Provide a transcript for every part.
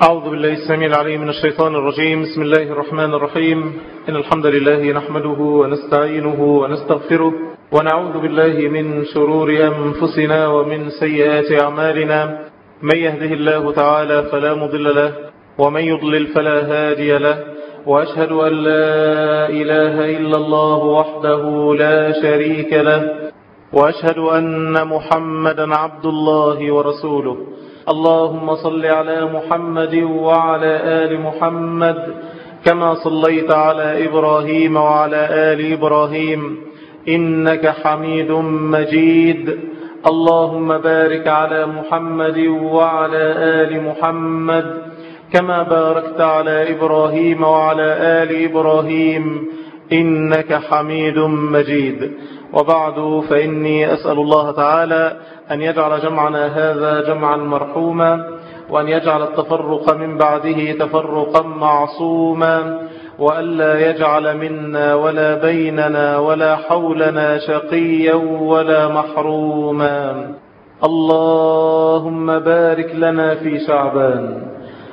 أعوذ بالله السميع العليم من الشيطان الرجيم بسم الله الرحمن الرحيم إن الحمد لله نحمده ونستعينه ونستغفره ونعوذ بالله من شرور أنفسنا ومن سيئات أعمالنا من يهده الله تعالى فلا مضل له ومن يضلل فلا هادي له وأشهد أن لا إله إلا الله وحده لا شريك له وأشهد أن محمدا عبد الله ورسوله اللهم صل على محمد وعلى آل محمد كما صليت على إبراهيم وعلى آل إبراهيم إنك حميد مجيد اللهم بارك على محمد وعلى آل محمد كما باركت على إبراهيم وعلى آل إبراهيم إنك حميد مجيد وبعد فإني أسأل الله تعالى أن يجعل جمعنا هذا جمعا مرحوما وأن يجعل التفرق من بعده تفرقا معصوما وألا يجعل منا ولا بيننا ولا حولنا شقيا ولا محروما اللهم بارك لنا في شعبان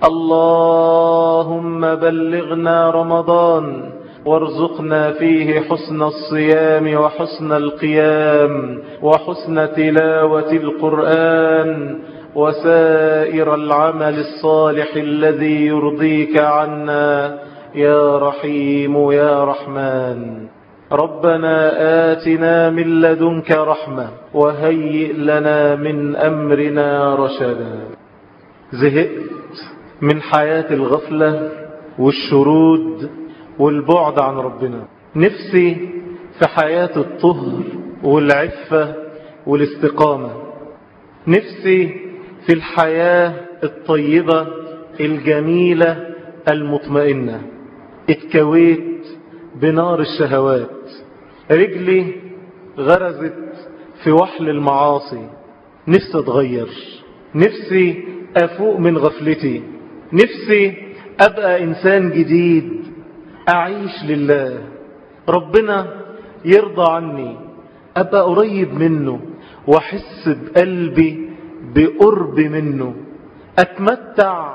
اللهم بلغنا رمضان وارزقنا فيه حسن الصيام وحسن القيام وحسن تلاوة القرآن وسائر العمل الصالح الذي يرضيك عنا يا رحيم يا رحمن ربنا آتنا من لدنك رحمة وهيئ لنا من أمرنا رشدا زهقت من حياة الغفلة والشرود والبعد عن ربنا نفسي في حياة الطهر والعفة والاستقامة نفسي في الحياة الطيبة الجميلة المطمئنة اتكويت بنار الشهوات رجلي غرزت في وحل المعاصي نفسي اتغير نفسي افوق من غفلتي نفسي ابقى انسان جديد أعيش لله ربنا يرضى عني أبقى قريب منه وأحس بقلبي بقرب منه أتمتع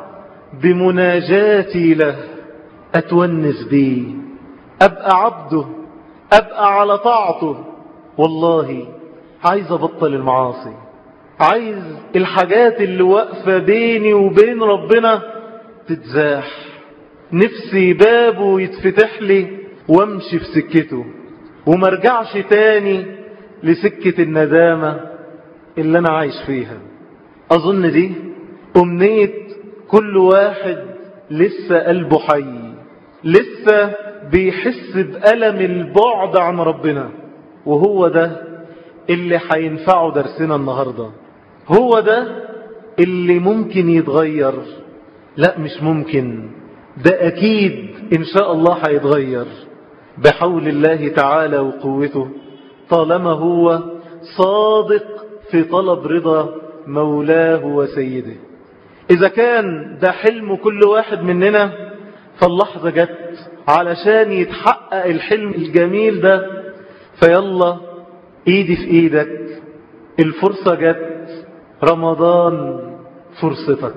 بمناجاتي له أتونس بيه أبقى عبده أبقى على طاعته والله عايز أبطل المعاصي عايز الحاجات اللي واقفة بيني وبين ربنا تتزاح نفسي بابه يتفتح لي وامشي في سكته ومرجعش تاني لسكة الندامة اللي انا عايش فيها اظن دي امنية كل واحد لسه قلبه حي لسه بيحس بألم البعد عن ربنا وهو ده اللي هينفعه درسنا النهاردة هو ده اللي ممكن يتغير لا مش ممكن ده أكيد إن شاء الله هيتغير بحول الله تعالى وقوته طالما هو صادق في طلب رضا مولاه وسيده إذا كان ده حلم كل واحد مننا فاللحظة جت علشان يتحقق الحلم الجميل ده فيلا ايدي في ايدك الفرصة جت رمضان فرصتك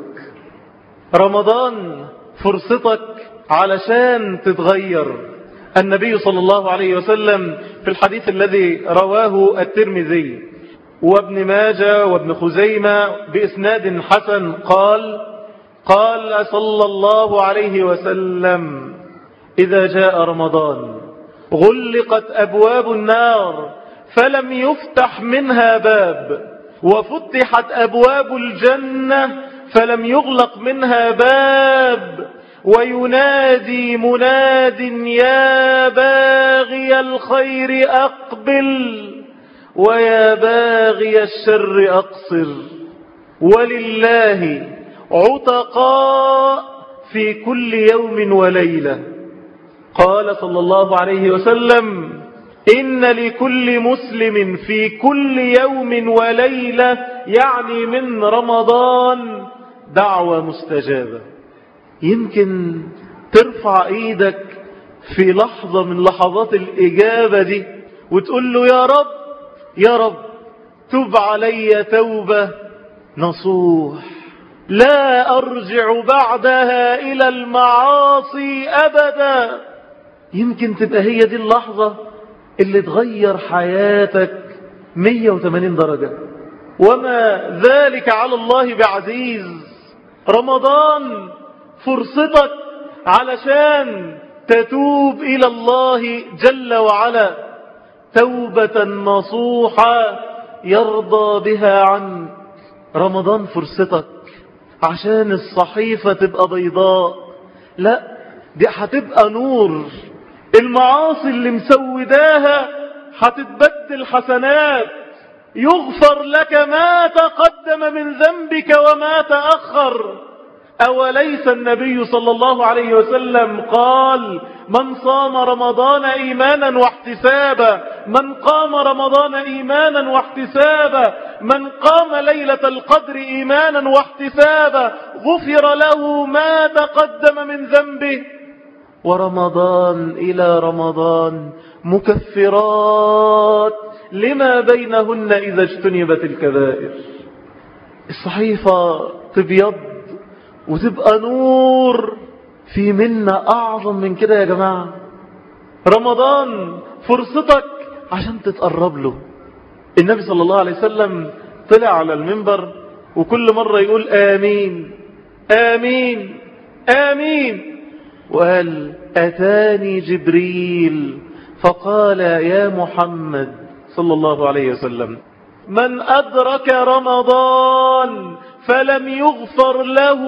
رمضان فرصتك علشان تتغير النبي صلى الله عليه وسلم في الحديث الذي رواه الترمذي وابن ماجة وابن خزيمة بإسناد حسن قال قال صلى الله عليه وسلم إذا جاء رمضان غلقت أبواب النار فلم يفتح منها باب وفتحت أبواب الجنة فلم يغلق منها باب وينادي مناد يا باغي الخير أقبل ويا باغي الشر أقصر ولله عتقاء في كل يوم وليلة قال صلى الله عليه وسلم إن لكل مسلم في كل يوم وليلة يعني من رمضان دعوة مستجابة يمكن ترفع ايدك في لحظة من لحظات الإجابة دي وتقول له يا رب يا رب تب علي توبة نصوح لا أرجع بعدها إلى المعاصي أبدا يمكن تبقى هي دي اللحظة اللي تغير حياتك 180 درجة وما ذلك على الله بعزيز رمضان فرصتك علشان تتوب إلى الله جل وعلا توبة نصوحة يرضى بها عنك رمضان فرصتك عشان الصحيفة تبقى بيضاء لا دي هتبقى نور المعاصي اللي مسوداها هتتبدل حسنات يغفر لك ما تقدم من ذنبك وما تأخر أوليس النبي صلى الله عليه وسلم قال من صام رمضان إيمانا واحتسابا من قام رمضان إيمانا واحتسابا من قام ليلة القدر إيمانا واحتسابا غفر له ما تقدم من ذنبه ورمضان إلى رمضان مكفرات لما بينهن إذا اجتنبت الكبائر الصحيفة تبيض وتبقى نور في منا أعظم من كده يا جماعة رمضان فرصتك عشان تتقرب له النبي صلى الله عليه وسلم طلع على المنبر وكل مرة يقول آمين آمين آمين وقال أتاني جبريل فقال يا محمد صلى الله عليه وسلم من أدرك رمضان فلم يغفر له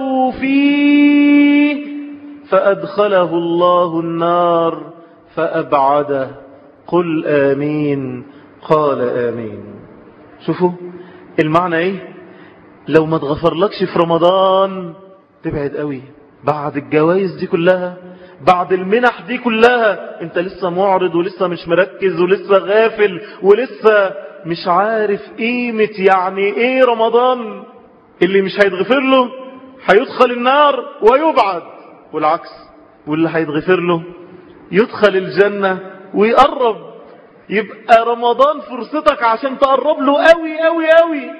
فيه فأدخله الله النار فأبعده قل آمين قال آمين شوفوا المعنى ايه لو ما تغفرلكش في رمضان تبعد قوي بعد الجوائز دي كلها بعد المنح دي كلها انت لسه معرض ولسه مش مركز ولسه غافل ولسه مش عارف قيمة يعني ايه رمضان اللي مش هيتغفر له هيدخل النار ويبعد والعكس واللي هيتغفر له يدخل الجنة ويقرب يبقى رمضان فرصتك عشان تقرب له قوي قوي قوي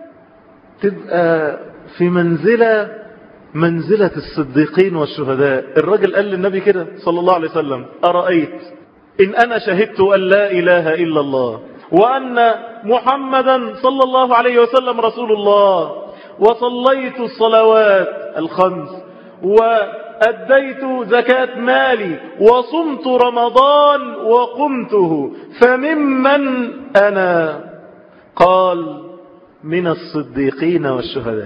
تبقى في منزلة منزلة الصديقين والشهداء الرجل قال للنبي كده صلى الله عليه وسلم أرأيت إن أنا شهدت أن لا إله إلا الله وأن محمدا صلى الله عليه وسلم رسول الله وصليت الصلوات الخمس وأديت زكاة مالي وصمت رمضان وقمته فممن أنا قال من الصديقين والشهداء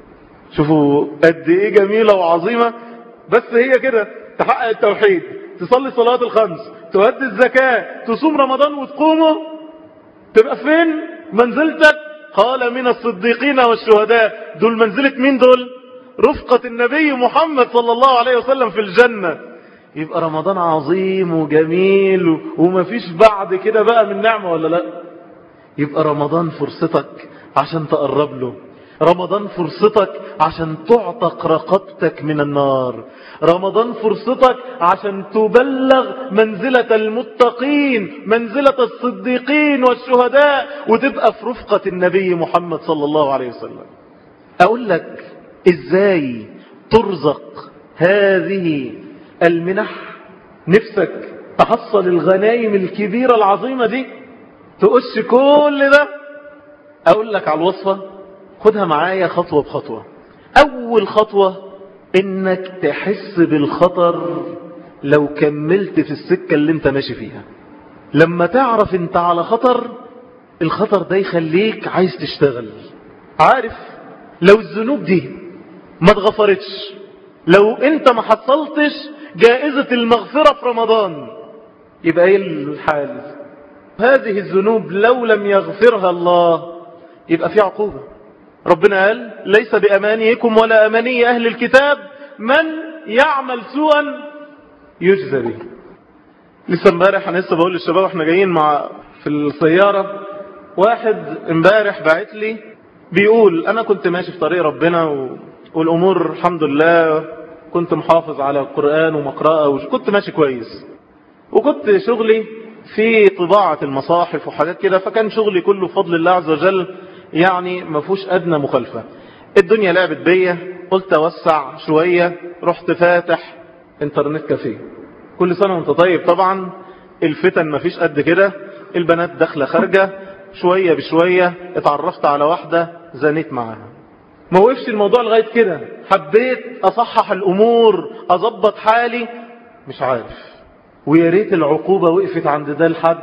شوفوا قد ايه جميلة وعظيمة بس هي كده تحقق التوحيد تصلي صلاة الخمس تؤدي الزكاة تصوم رمضان وتقومه تبقى فين منزلتك قال من الصديقين والشهداء دول منزلة مين دول رفقة النبي محمد صلى الله عليه وسلم في الجنة يبقى رمضان عظيم وجميل ومفيش بعد كده بقى من نعمة ولا لا يبقى رمضان فرصتك عشان تقرب له رمضان فرصتك عشان تعتق رقبتك من النار رمضان فرصتك عشان تبلغ منزلة المتقين منزلة الصديقين والشهداء وتبقى في رفقة النبي محمد صلى الله عليه وسلم أقول لك إزاي ترزق هذه المنح نفسك تحصل الغنايم الكبيرة العظيمة دي تقش كل ده أقول لك على الوصفة خدها معايا خطوة بخطوة أول خطوة إنك تحس بالخطر لو كملت في السكة اللي انت ماشي فيها لما تعرف انت على خطر الخطر ده يخليك عايز تشتغل عارف لو الذنوب دي ما اتغفرتش لو انت ما حصلتش جائزة المغفرة في رمضان يبقى ايه الحال هذه الذنوب لو لم يغفرها الله يبقى في عقوبة ربنا قال ليس بأمانيكم ولا أماني أهل الكتاب من يعمل سوءا يجزى به لسه امبارح انا لسه بقول للشباب احنا جايين مع في السيارة واحد امبارح بعت لي بيقول انا كنت ماشي في طريق ربنا و... والامور الحمد لله كنت محافظ على القرآن ومقرأة وكنت ماشي كويس وكنت شغلي في طباعة المصاحف وحاجات كده فكان شغلي كله بفضل الله عز وجل يعني ما فيهوش أدنى مخالفة الدنيا لعبت بيا قلت اوسع شوية رحت فاتح انترنت كافيه كل سنة وانت طيب طبعا الفتن مفيش قد كده البنات داخلة خارجة شوية بشوية اتعرفت على واحدة زنيت معاها ما وقفش الموضوع لغاية كده حبيت اصحح الامور اظبط حالي مش عارف ويا ريت العقوبة وقفت عند ده الحد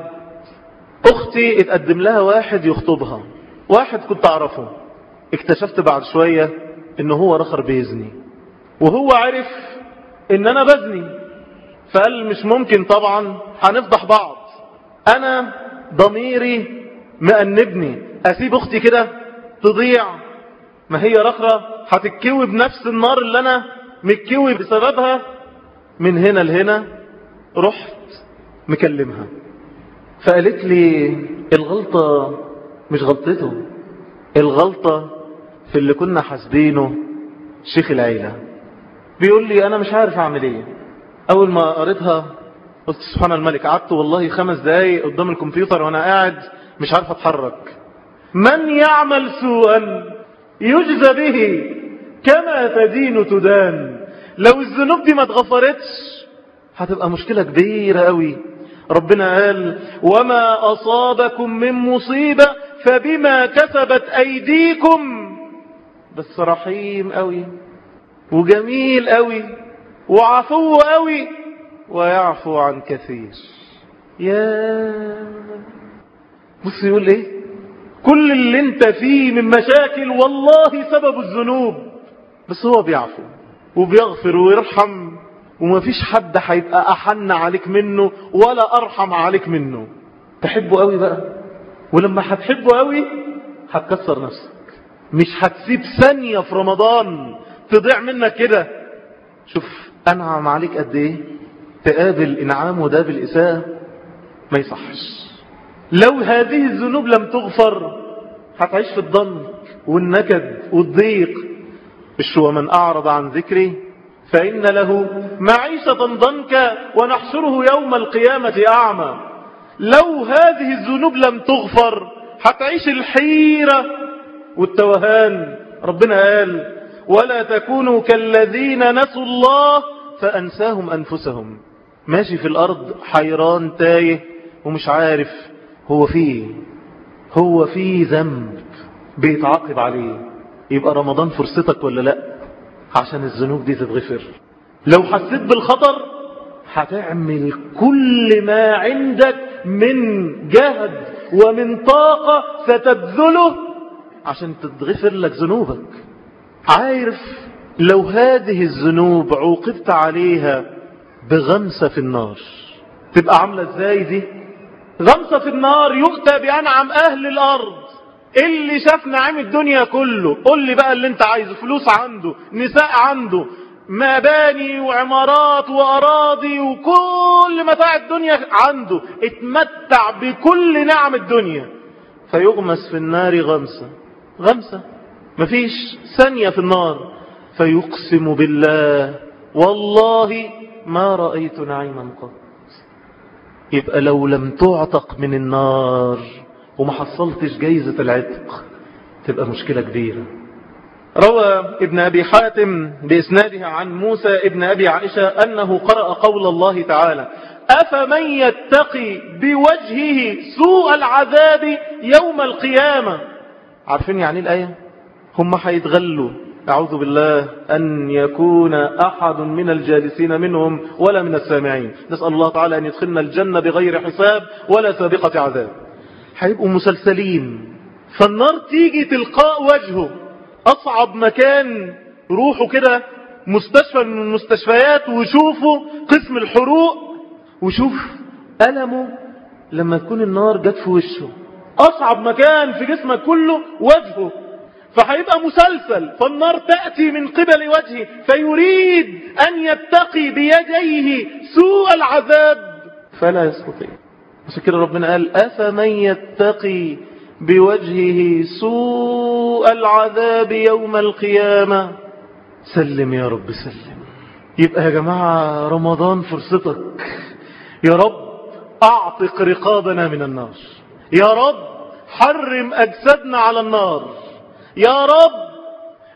اختي اتقدم لها واحد يخطبها واحد كنت اعرفه اكتشفت بعد شوية ان هو رخر بيزني وهو عرف ان انا بزني فقال مش ممكن طبعا هنفضح بعض انا ضميري مأنبني اسيب اختي كده تضيع ما هي رخرة هتتكوي بنفس النار اللي انا متكوي بسببها من هنا لهنا رحت مكلمها فقالت لي الغلطة مش غلطته الغلطة في اللي كنا حاسبينه شيخ العيلة بيقول لي انا مش عارف اعمل ايه اول ما قريتها قلت سبحان الملك قعدت والله خمس دقايق قدام الكمبيوتر وانا قاعد مش عارف اتحرك من يعمل سوءا يجزى به كما تدين تدان لو الذنوب دي ما اتغفرتش هتبقى مشكلة كبيرة قوي ربنا قال وما أصابكم من مصيبة فبما كسبت أيديكم بس رحيم قوي وجميل قوي وعفو قوي ويعفو عن كثير يا بص يقول ايه كل اللي انت فيه من مشاكل والله سبب الذنوب بس هو بيعفو وبيغفر ويرحم ومفيش حد هيبقى أحن عليك منه ولا أرحم عليك منه تحبه قوي بقى ولما هتحبه قوي هتكسر نفسك مش هتسيب ثانية في رمضان تضيع منك كده شوف أنعم عليك قد إيه تقابل إنعامه ده بالإساءة ما يصحش لو هذه الذنوب لم تغفر هتعيش في الضنك والنكد والضيق مش ومن أعرض عن ذكري فإن له معيشة ضنكا ونحشره يوم القيامة أعمى لو هذه الذنوب لم تغفر هتعيش الحيرة والتوهان ربنا قال ولا تكونوا كالذين نسوا الله فأنساهم أنفسهم ماشي في الأرض حيران تايه ومش عارف هو فيه هو فيه ذنب بيتعاقب عليه يبقى رمضان فرصتك ولا لا عشان الذنوب دي تتغفر لو حسيت بالخطر هتعمل كل ما عندك من جهد ومن طاقة ستبذله عشان تتغفر لك ذنوبك عارف لو هذه الذنوب عوقبت عليها بغمسة في النار تبقى عاملة ازاي دي غمسة في النار يؤتى بأنعم أهل الأرض اللي شاف نعيم الدنيا كله قول لي بقى اللي انت عايزه فلوس عنده نساء عنده مباني وعمارات وأراضي وكل متاع الدنيا عنده اتمتع بكل نعم الدنيا فيغمس في النار غمسة غمسة مفيش ثانية في النار فيقسم بالله والله ما رأيت نعيما قط يبقى لو لم تعتق من النار وما حصلتش جايزة العتق تبقى مشكلة كبيرة روى ابن أبي حاتم بإسنادها عن موسى ابن أبي عائشة أنه قرأ قول الله تعالى أفمن يتقي بوجهه سوء العذاب يوم القيامة عارفين يعني الآية هم حيتغلوا أعوذ بالله أن يكون أحد من الجالسين منهم ولا من السامعين نسأل الله تعالى أن يدخلنا الجنة بغير حساب ولا سابقة عذاب هيبقوا مسلسلين فالنار تيجي تلقاء وجهه أصعب مكان روحوا كده مستشفى من المستشفيات وشوفوا قسم الحروق وشوف ألمه لما تكون النار جت في وشه أصعب مكان في جسمك كله وجهه فهيبقى مسلسل فالنار تأتي من قبل وجهه فيريد أن يتقي بيديه سوء العذاب فلا يستطيع عشان كده ربنا قال أفمن يتقي بوجهه سوء العذاب يوم القيامة سلم يا رب سلم يبقى يا جماعة رمضان فرصتك يا رب أعتق رقابنا من النار يا رب حرم أجسادنا على النار يا رب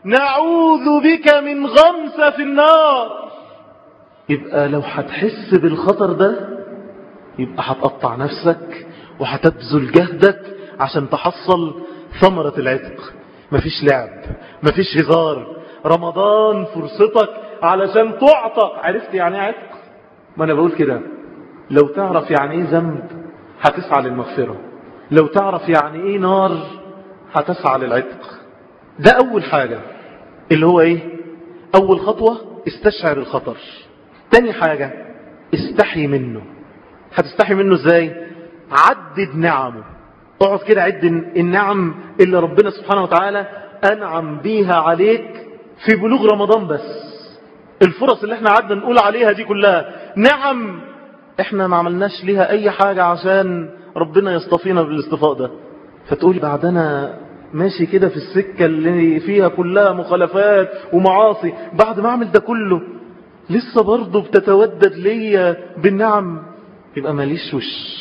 نعوذ بك من غمسة في النار يبقى لو هتحس بالخطر ده يبقى هتقطع نفسك وهتبذل جهدك عشان تحصل ثمرة العتق مفيش لعب مفيش هزار رمضان فرصتك علشان تعتق عرفت يعني ايه عتق ما انا بقول كده لو تعرف يعني ايه ذنب هتسعى للمغفرة لو تعرف يعني ايه نار هتسعى للعتق ده اول حاجة اللي هو ايه اول خطوة استشعر الخطر تاني حاجة استحي منه هتستحي منه ازاي عدد نعمه اقعد كده عد النعم اللي ربنا سبحانه وتعالى انعم بيها عليك في بلوغ رمضان بس الفرص اللي احنا قعدنا نقول عليها دي كلها نعم احنا ما عملناش ليها اي حاجة عشان ربنا يصطفينا بالاصطفاء ده فتقولي بعدنا ماشي كده في السكة اللي فيها كلها مخالفات ومعاصي بعد ما اعمل ده كله لسه برضه بتتودد ليا بالنعم يبقى ماليش وش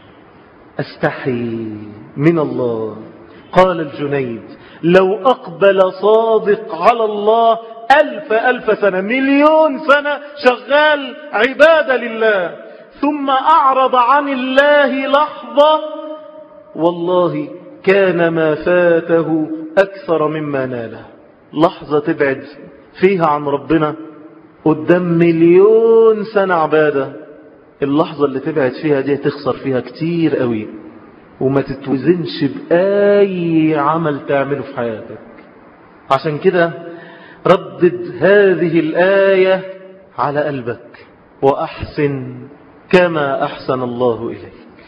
استحي من الله قال الجنيد لو أقبل صادق على الله ألف ألف سنة مليون سنة شغال عبادة لله ثم أعرض عن الله لحظة والله كان ما فاته أكثر مما ناله لحظة تبعد فيها عن ربنا قدام مليون سنة عبادة اللحظة اللي تبعد فيها دي تخسر فيها كتير قوي وما تتوزنش بأي عمل تعمله في حياتك عشان كده ردد هذه الآية على قلبك وأحسن كما أحسن الله إليك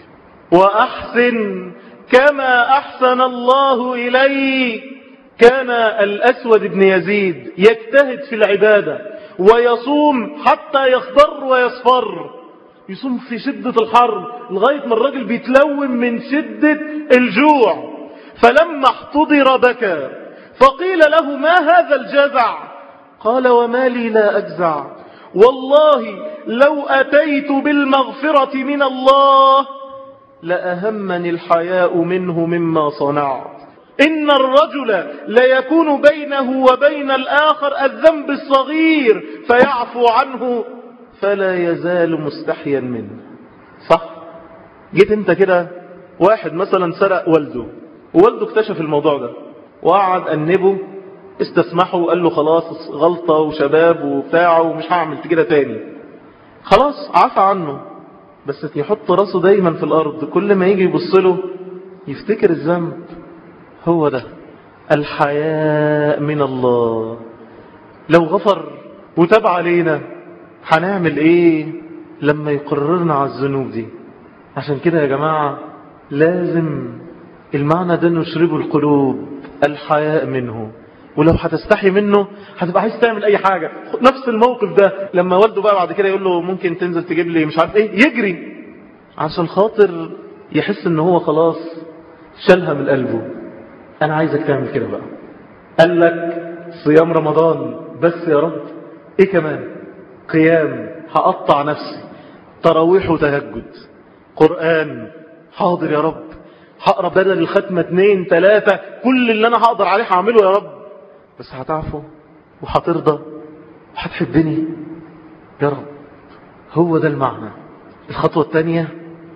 وأحسن كما أحسن الله إليك كان الأسود بن يزيد يجتهد في العبادة ويصوم حتى يخضر ويصفر يصوم في شدة الحر لغاية ما الراجل بيتلوم من شدة الجوع فلما احتضر بكى فقيل له ما هذا الجزع قال وما لي لا أجزع والله لو أتيت بالمغفرة من الله لأهمني الحياء منه مما صنعت إن الرجل ليكون بينه وبين الآخر الذنب الصغير فيعفو عنه فلا يزال مستحيا منه صح جيت انت كده واحد مثلا سرق والده ووالده اكتشف الموضوع ده وقعد أنبه استسمحه وقال له خلاص غلطة وشباب وبتاعه ومش هعمل كده تاني خلاص عفى عنه بس يحط راسه دايما في الأرض كل ما يجي يبص له يفتكر الذنب هو ده الحياء من الله لو غفر وتاب علينا هنعمل ايه لما يقررنا على الذنوب دي عشان كده يا جماعة لازم المعنى ده نشربه القلوب الحياء منه ولو هتستحي منه هتبقى عايز تعمل اي حاجة نفس الموقف ده لما والده بقى بعد كده يقول له ممكن تنزل تجيب لي مش عارف ايه يجري عشان خاطر يحس ان هو خلاص شالها من قلبه انا عايزك تعمل كده بقى قال لك صيام رمضان بس يا رب ايه كمان قيام هقطع نفسي تراويح وتهجد قرآن حاضر يا رب هقرا بدل الختمة اتنين تلاتة كل اللي انا هقدر عليه هعمله يا رب بس هتعفو وهترضى وهتحبني يا رب هو ده المعنى الخطوة الثانية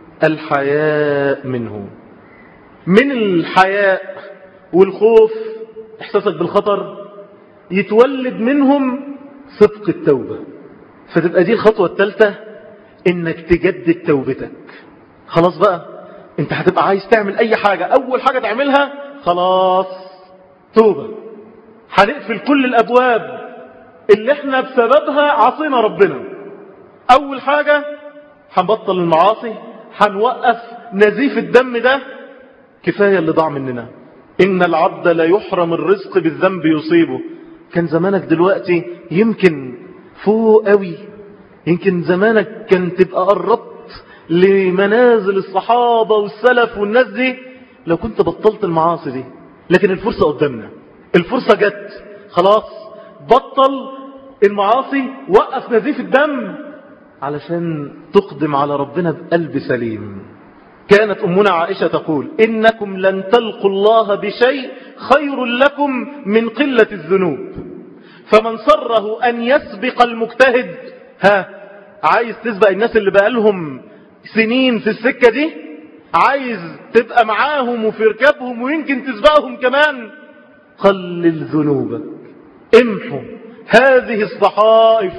الحياء منه من الحياء والخوف احساسك بالخطر يتولد منهم صدق التوبة فتبقى دي الخطوة الثالثة انك تجدد توبتك خلاص بقى انت هتبقى عايز تعمل اي حاجة اول حاجة تعملها خلاص توبة هنقفل كل الابواب اللي احنا بسببها عصينا ربنا اول حاجة هنبطل المعاصي هنوقف نزيف الدم ده كفاية اللي ضاع مننا إن العبد لا يحرم الرزق بالذنب يصيبه كان زمانك دلوقتي يمكن فوق قوي يمكن زمانك كان تبقى قربت لمنازل الصحابة والسلف والناس دي لو كنت بطلت المعاصي دي لكن الفرصة قدامنا الفرصة جت خلاص بطل المعاصي وقف نزيف الدم علشان تقدم على ربنا بقلب سليم كانت أمنا عائشة تقول إنكم لن تلقوا الله بشيء خير لكم من قلة الذنوب فمن صره أن يسبق المجتهد ها عايز تسبق الناس اللي بقالهم سنين في السكة دي عايز تبقى معاهم وفي ركابهم ويمكن تسبقهم كمان قلل ذنوبك امحوا هذه الصحائف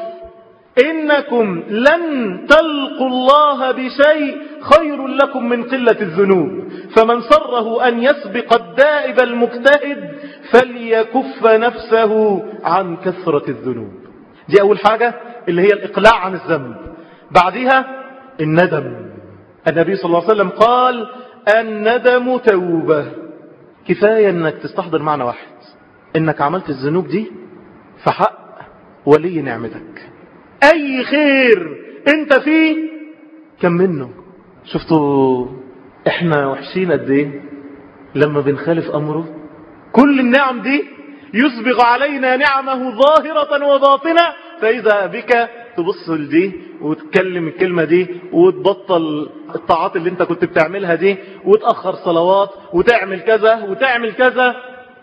إنكم لن تلقوا الله بشيء خير لكم من قلة الذنوب فمن صره أن يسبق الدائب المجتهد فليكف نفسه عن كثرة الذنوب دي أول حاجة اللي هي الإقلاع عن الذنب بعدها الندم النبي صلى الله عليه وسلم قال الندم توبة كفاية انك تستحضر معنى واحد انك عملت الذنوب دي فحق ولي نعمتك اي خير انت فيه كم منه شفتوا احنا وحشين قد ايه لما بنخالف امره كل النعم دي يسبغ علينا نعمه ظاهرة وباطنة فإذا بك تبص لدي وتكلم الكلمة دي وتبطل الطاعات اللي انت كنت بتعملها دي وتأخر صلوات وتعمل كذا وتعمل كذا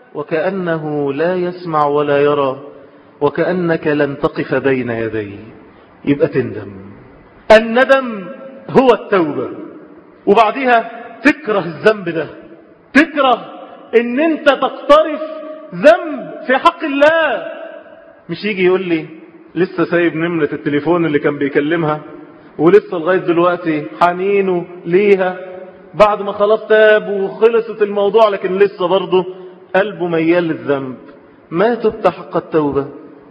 وكأنه لا يسمع ولا يرى وكأنك لن تقف بين يديه يبقى تندم الندم هو التوبة وبعدها تكره الذنب ده تكره ان انت تقترف ذنب في حق الله مش يجي يقول لي لسه سايب نمرة التليفون اللي كان بيكلمها ولسه لغاية دلوقتي حنينه ليها بعد ما خلاص تاب وخلصت الموضوع لكن لسه برضه قلبه ميال للذنب ما تبت حق التوبة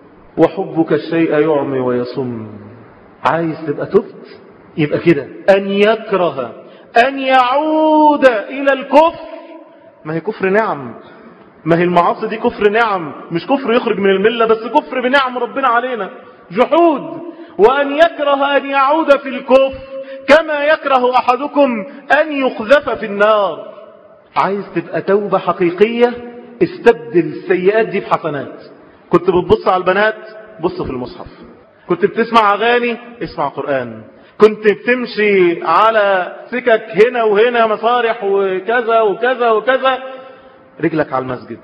وحبك الشيء يعمي ويصم عايز تبقى تبت يبقى كده أن يكره أن يعود إلى الكفر ما هي كفر نعم ما هي المعاصي دي كفر نعم مش كفر يخرج من الملة بس كفر بنعم ربنا علينا جحود وأن يكره أن يعود في الكفر كما يكره أحدكم أن يقذف في النار عايز تبقى توبة حقيقية استبدل السيئات دي بحسنات كنت بتبص على البنات بص في المصحف كنت بتسمع أغاني اسمع قرآن كنت بتمشي على سكك هنا وهنا مصارح وكذا وكذا وكذا رجلك على المسجد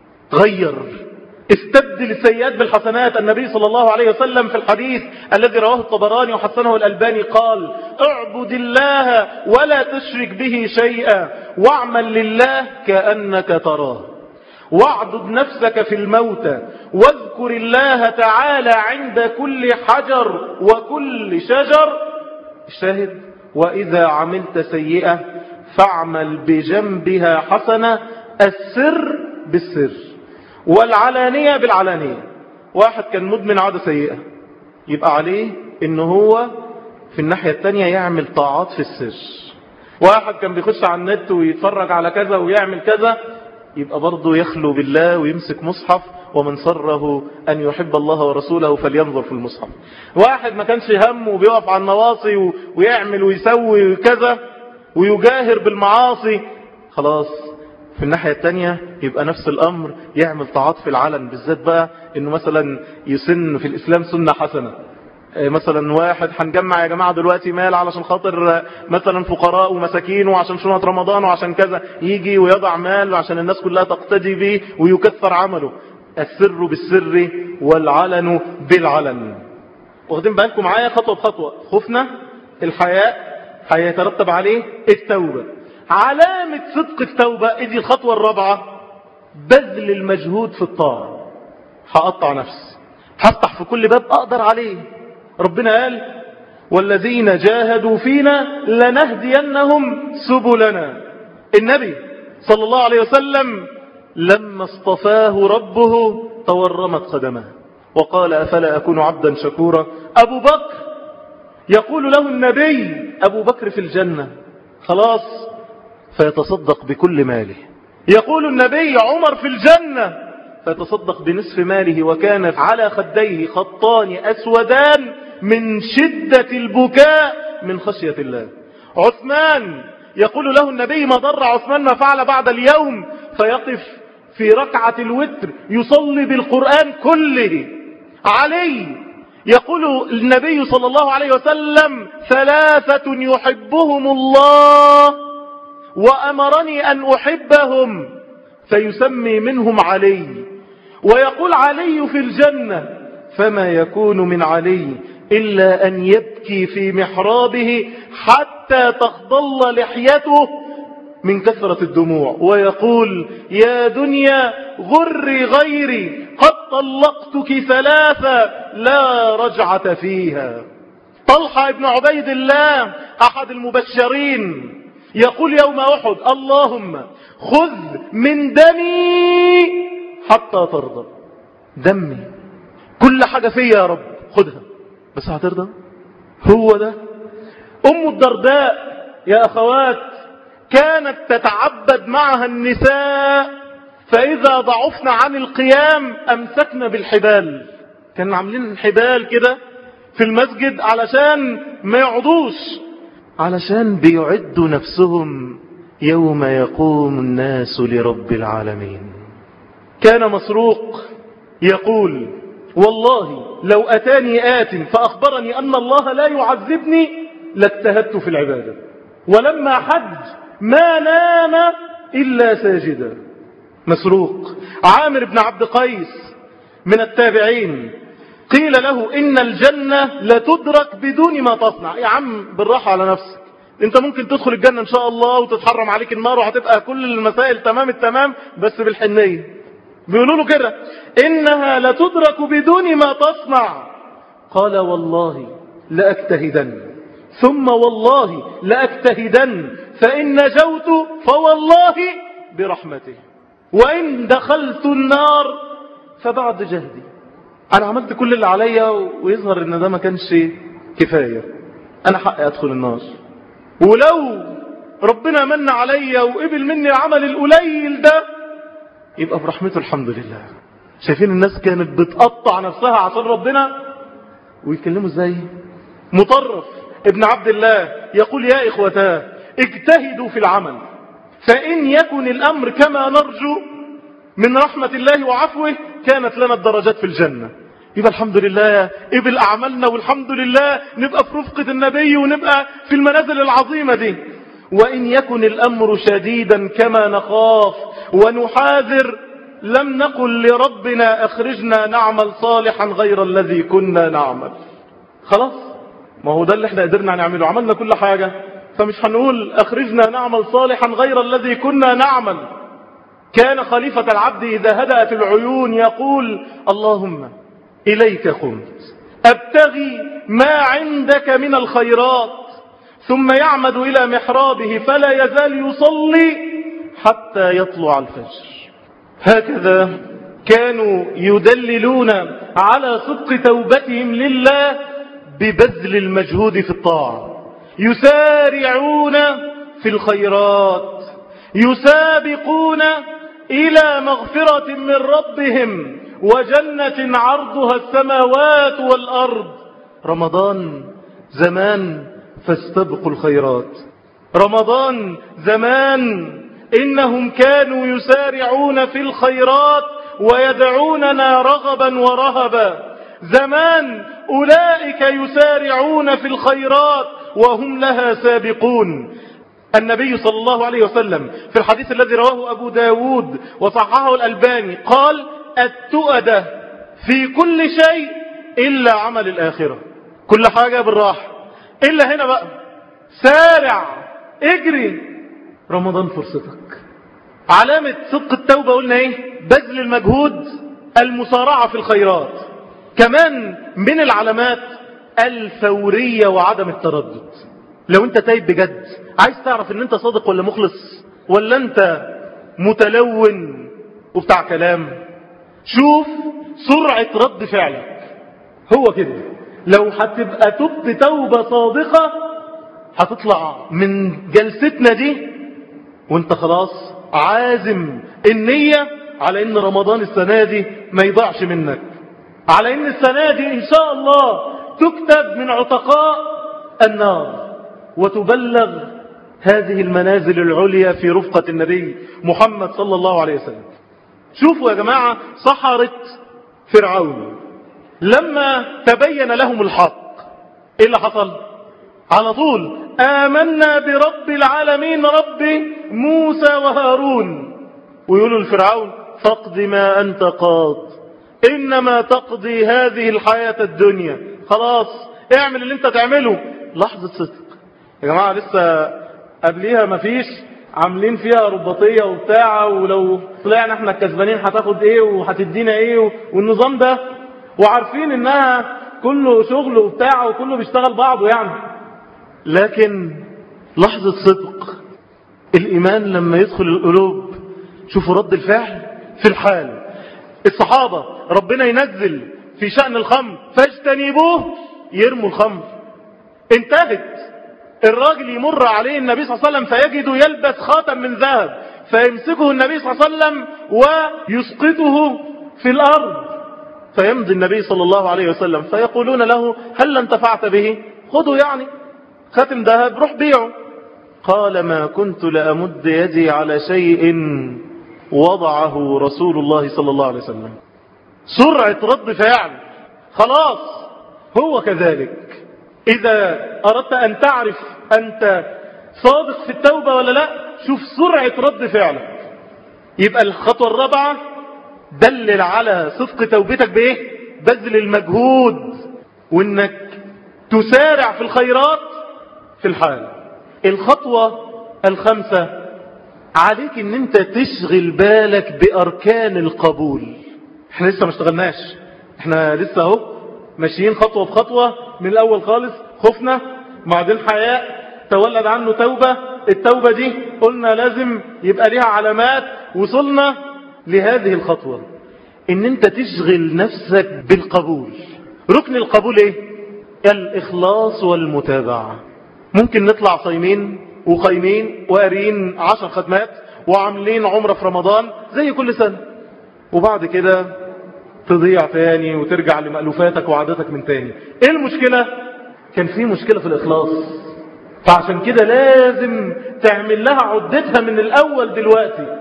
غير استبدل السيئات بالحسنات النبي صلى الله عليه وسلم في الحديث الذي رواه الطبراني وحسنه الألباني قال اعبد الله ولا تشرك به شيئا واعمل لله كأنك تراه واعبد نفسك في الموتى واذكر الله تعالى عند كل حجر وكل شجر الشاهد وإذا عملت سيئة فاعمل بجنبها حسنة السر بالسر والعلانية بالعلانية واحد كان مدمن عادة سيئة يبقى عليه ان هو في الناحية التانية يعمل طاعات في السر واحد كان بيخش على النت ويتفرج على كذا ويعمل كذا يبقى برضه يخلو بالله ويمسك مصحف ومن سره أن يحب الله ورسوله فلينظر في المصحف واحد ما كانش هم وبيقف على النواصي ويعمل ويسوي كذا ويجاهر بالمعاصي خلاص في الناحية التانية يبقى نفس الأمر يعمل طاعات في العلن بالذات بقى إنه مثلا يسن في الإسلام سنة حسنة مثلا واحد هنجمع يا جماعة دلوقتي مال علشان خاطر مثلا فقراء ومساكين وعشان شنط رمضان وعشان كذا يجي ويضع مال عشان الناس كلها تقتدي به ويكثر عمله السر بالسر والعلن بالعلن واخدين بالكم معايا خطوة بخطوة خفنا الحياء هيترتب عليه التوبة علامة صدق التوبة ادي الخطوة الرابعة بذل المجهود في الطاعة هقطع نفسي هفتح في كل باب اقدر عليه ربنا قال والذين جاهدوا فينا لنهدينهم سبلنا النبي صلى الله عليه وسلم لما اصطفاه ربه تورمت قدمه وقال أفلا أكون عبدا شكورا أبو بكر يقول له النبي أبو بكر في الجنة خلاص فيتصدق بكل ماله يقول النبي عمر في الجنة فيتصدق بنصف ماله وكان على خديه خطان أسودان من شدة البكاء من خشية الله عثمان يقول له النبي ما ضر عثمان ما فعل بعد اليوم فيقف في ركعة الوتر يصلي بالقرآن كله علي يقول النبي صلى الله عليه وسلم ثلاثة يحبهم الله وأمرني أن أحبهم فيسمي منهم علي ويقول علي في الجنة فما يكون من علي إلا أن يبكي في محرابه حتى تخضل لحيته من كثرة الدموع ويقول يا دنيا غري غيري قد طلقتك ثلاثة لا رجعة فيها طلحة بن عبيد الله أحد المبشرين يقول يوم أحد اللهم خذ من دمي حتى ترضى دمي كل حاجة فيا يا رب خذها بس هترضى هو ده أم الدرداء يا أخوات كانت تتعبد معها النساء فإذا ضعفنا عن القيام أمسكنا بالحبال كانوا عاملين حبال كده في المسجد علشان ما يقعدوش علشان بيعدوا نفسهم يوم يقوم الناس لرب العالمين كان مسروق يقول والله لو أتاني آت فأخبرني أن الله لا يعذبني لاجتهدت في العبادة ولما حج ما نام إلا ساجدا مسروق عامر بن عبد قيس من التابعين قيل له إن الجنة لتدرك بدون ما تصنع يا عم بالراحة على نفسك انت ممكن تدخل الجنة ان شاء الله وتتحرم عليك النار وهتبقى كل المسائل تمام التمام بس بالحنية بيقولوا له كده إنها لتدرك بدون ما تصنع قال والله لأجتهدن ثم والله لأجتهدن فإن نجوت فوالله برحمته وإن دخلت النار فبعد جهدي أنا عملت كل اللي عليا ويظهر إن ده ما كانش كفاية أنا حقي أدخل النار ولو ربنا من عليا وقبل مني العمل القليل ده يبقى برحمته الحمد لله شايفين الناس كانت بتقطع نفسها عشان ربنا ويتكلموا ازاي مطرف ابن عبد الله يقول يا إخوتاه اجتهدوا في العمل فإن يكن الأمر كما نرجو من رحمة الله وعفوه كانت لنا الدرجات في الجنة يبقى الحمد لله قبل أعمالنا والحمد لله نبقى في رفقة النبي ونبقى في المنازل العظيمة دي وإن يكن الأمر شديدا كما نخاف ونحاذر لم نقل لربنا أخرجنا نعمل صالحا غير الذي كنا نعمل خلاص ما هو ده اللي احنا قدرنا نعمله عملنا كل حاجة فمش هنقول أخرجنا نعمل صالحا غير الذي كنا نعمل كان خليفة العبد إذا هدأت العيون يقول اللهم إليك قمت أبتغي ما عندك من الخيرات ثم يعمد إلى محرابه فلا يزال يصلي حتى يطلع الفجر هكذا كانوا يدللون على صدق توبتهم لله ببذل المجهود في الطاعة يسارعون في الخيرات يسابقون إلى مغفرة من ربهم وجنة عرضها السماوات والأرض رمضان زمان فاستبقوا الخيرات رمضان زمان إنهم كانوا يسارعون في الخيرات ويدعوننا رغبا ورهبا زمان أولئك يسارعون في الخيرات وهم لها سابقون النبي صلى الله عليه وسلم في الحديث الذي رواه أبو داود وصححه الألباني قال التؤدة في كل شيء إلا عمل الآخرة كل حاجة بالراحة إلا هنا بقى سارع اجري رمضان فرصتك علامة صدق التوبة قلنا ايه بذل المجهود المسارعة في الخيرات كمان من العلامات الفورية وعدم التردد لو انت تايب بجد عايز تعرف ان انت صادق ولا مخلص ولا انت متلون وبتاع كلام شوف سرعة رد فعلك هو كده لو هتبقى تب توبة صادقة هتطلع من جلستنا دي وانت خلاص عازم النية على ان رمضان السنة دي ما يضيعش منك على ان السنة دي ان شاء الله تكتب من عتقاء النار وتبلغ هذه المنازل العليا في رفقة النبي محمد صلى الله عليه وسلم شوفوا يا جماعة سحرة فرعون لما تبين لهم الحق ايه اللي حصل على طول آمنا برب العالمين رب موسى وهارون ويقولوا لفرعون فاقض ما أنت قاض إنما تقضي هذه الحياة الدنيا خلاص اعمل اللي انت تعمله لحظة صدق يا جماعة لسه قبليها مفيش عاملين فيها رباطية وبتاع ولو طلعنا احنا الكسبانين هتاخد ايه وهتدينا ايه والنظام ده وعارفين انها كله شغل وبتاع وكله بيشتغل بعضه يعني لكن لحظة صدق الإيمان لما يدخل القلوب شوفوا رد الفعل في الحال الصحابة ربنا ينزل في شأن الخمر فاجتنبوه يرموا الخمر انتهت الراجل يمر عليه النبي صلى الله عليه وسلم فيجد يلبس خاتم من ذهب فيمسكه النبي صلى الله عليه وسلم ويسقطه في الأرض فيمضي النبي صلى الله عليه وسلم فيقولون له هل انتفعت به خذوا يعني خاتم ذهب روح بيعه قال ما كنت لأمد يدي على شيء وضعه رسول الله صلى الله عليه وسلم سرعة رد فعل خلاص هو كذلك إذا أردت أن تعرف أنت صادق في التوبة ولا لا شوف سرعة رد فعلك يبقى الخطوة الرابعة دلل على صدق توبتك بإيه بذل المجهود وإنك تسارع في الخيرات في الحال الخطوة الخامسة عليك ان انت تشغل بالك باركان القبول احنا لسه ما اشتغلناش احنا لسه اهو ماشيين خطوة بخطوة من الاول خالص خفنا بعدين حياء تولد عنه توبة التوبة دي قلنا لازم يبقى ليها علامات وصلنا لهذه الخطوة ان انت تشغل نفسك بالقبول ركن القبول ايه الاخلاص والمتابعة ممكن نطلع صايمين وقايمين وقارين عشر ختمات وعاملين عمرة في رمضان زي كل سنة وبعد كده تضيع تاني وترجع لمألوفاتك وعاداتك من تاني ايه المشكلة كان في مشكلة في الإخلاص فعشان كده لازم تعمل لها عدتها من الأول دلوقتي